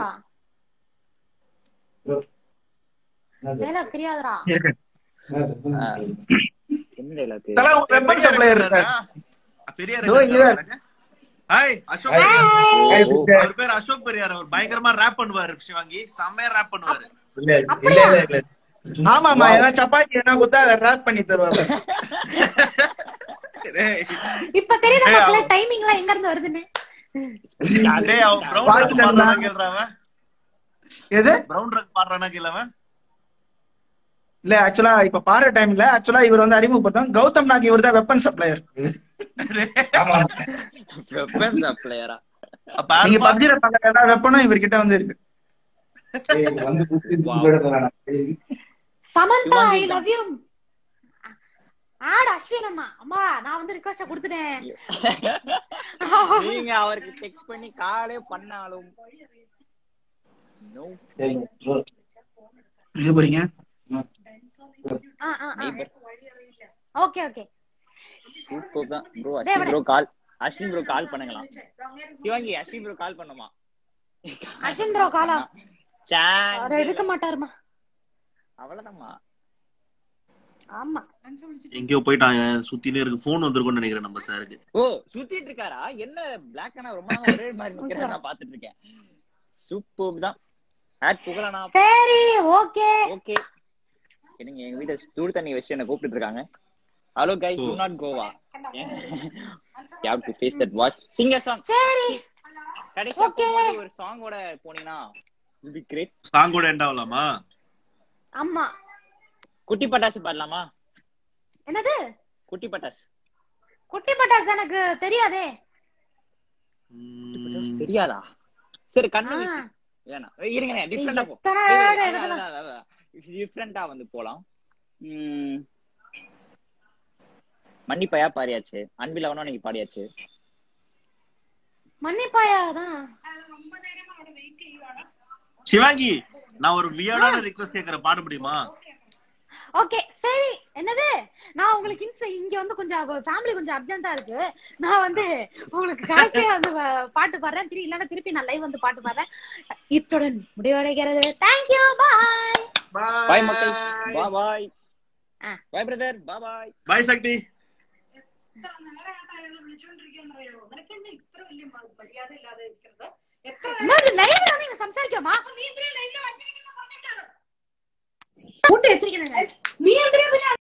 dialogue தெரியாதுடா இருக்கு ஆ. என்ன டைலாக் தல உங்க வெப்பன் சப்ளையர் இருக்காரு பெரிய இதோ இங்கதான் ஹாய் அசோக் Hi. பெரியார். Hi. அவர் பேர் அசோக் பெரியார் அவர் பயங்கரமா ரேப் பண்ணுவாரு சிவாங்கி செம்மையா ரேப் பண்ணுவாரு அப்படியா? ஆமா ஆமா ஏதாவது சப்பாத்தி என்ன கொடுத்தா அதை ரேப் பண்ணி தருவாங்க டேய், இப்ப தெரியுதா ஏய், மக்களே அவன்- டைமிங் எல்லாம் எங்க இருந்து வருதுன்னு டேய், அவன் brown வாழ்க்கை rug பாடுறானா தான். கேளுறான் எது பிரவுன் ரக் பாடுறானா கேளவன் இல்ல ஆக்சுவலா இப்ப பாரு டைம்ல ஆக்சுவலா இவர் வந்து அறிமுகப்படுத்தும் கௌதம் நாக் இவர் தான் வெப்பன் சப்ளையர் வெப்பன் சப்ளையரா அப்ப நீங்க ஆல்பா- பப்ஜில பண்ற எல்லா வெப்பனும் இவர்கிட்ட வந்து இருக்கு Samantha I Sivaangi love you add Ashwin அண்ணா அம்மா நான் வந்து ரிக்வஸ்ட் கொடுத்துட்டேன் நீங்க அவருக்கு டெக்ஸ்ட் பண்ணி காலே பண்ணாலும் No. எங்க போறீங்க ஆ ஆ Neighbor. ஓகே ஓகே சூப்பர் தான் ப்ரோ டேய், Ashwin bro call Ashwin bro call பண்ணுங்களாம் சிவாங்கி அஸ்வின் ப்ரோ கால் பண்ணுமா அஸ்வின் bro call ஆ? Chance அவர் எடுக்க மாட்டாருமா அவ்வளவுதான்மா ஆமா எங்கேயோ போயிட்டாங்க சுத்தினே இருக்கு போன் வந்திருக்கும்னு நினைக்கிறேன் நம்ம சாருக்கு ஓ சுத்திட்டு இருக்காரா என்ன பிளாக் அண்ணா ரொம்ப நாள் ஒரே மாதிரி நிக்கிறத நான் பாத்துட்டு இருக்கேன் சூப்பர் தான் ஆட் புகழனா சரி ஓகே ஓகே என்னங்க எங்க வீட்டுல தூள் தண்ணி வச்சு என்ன கூப்பிட்டு இருக்காங்க hello guys do not go you have to face that watch sing a song சரி கடைசியா Okay. போகும்போது ஒரு சாங்கோட போனீங்கன்னா will be great சாங்கோட எண்ட் ஆகலாமா ஆமா குட்டி பட்டாசு பாடலாமா என்னது குட்டி பட்டாசு குட்டி பட்டாசு எனக்கு தெரியாதே குட்டி பட்டாசு தெரியாதா சரி கண்ணு ஆ. வீசி வேணாம் இருங்க டிஃப்ரெண்டா போ எத்தனை இடத்துல- டிஃப்ரெண்டா வந்து போலாம் உம் மன்னிப்பையா பாடியாச்சு அன்பிலவனும் நீங்க பாடியாச்சு மன்னிப்பாயா தான் சிவாங்கி நான் ஒரு வியர்டான ரிக்வெஸ்ட் கேக்குறேன் பாட முடியுமா ஓகே சரி என்னது நான் உங்களுக்கு இன்ஸ் இங்க வந்து கொஞ்சம் ஃபேமிலி கொஞ்சம் அர்ஜென்ட்டா இருக்கு நான் வந்து உங்களுக்கு கடைசியா வந்து வ- பாட்டு பாடுறேன் திருப்பி இல்லைன்னா திருப்பி நான் லைவ் வந்து பாட்டு பாடுறேன் இத்துடன் முடிவடைகிறது தேங்க்யூ பாய் பாய் மக்கள் பாய் பாய் ஆ. பாய் பிரதர் பாய் பாய் பாய் சக்தி மரியாதை இல்லாத இருக்கிறத இன்னொரு லைவ்ல வந்து இங்க சம்சாரிக்கோமா கூட்டு வச்சிருக்கீங்க நீ எந்திரியா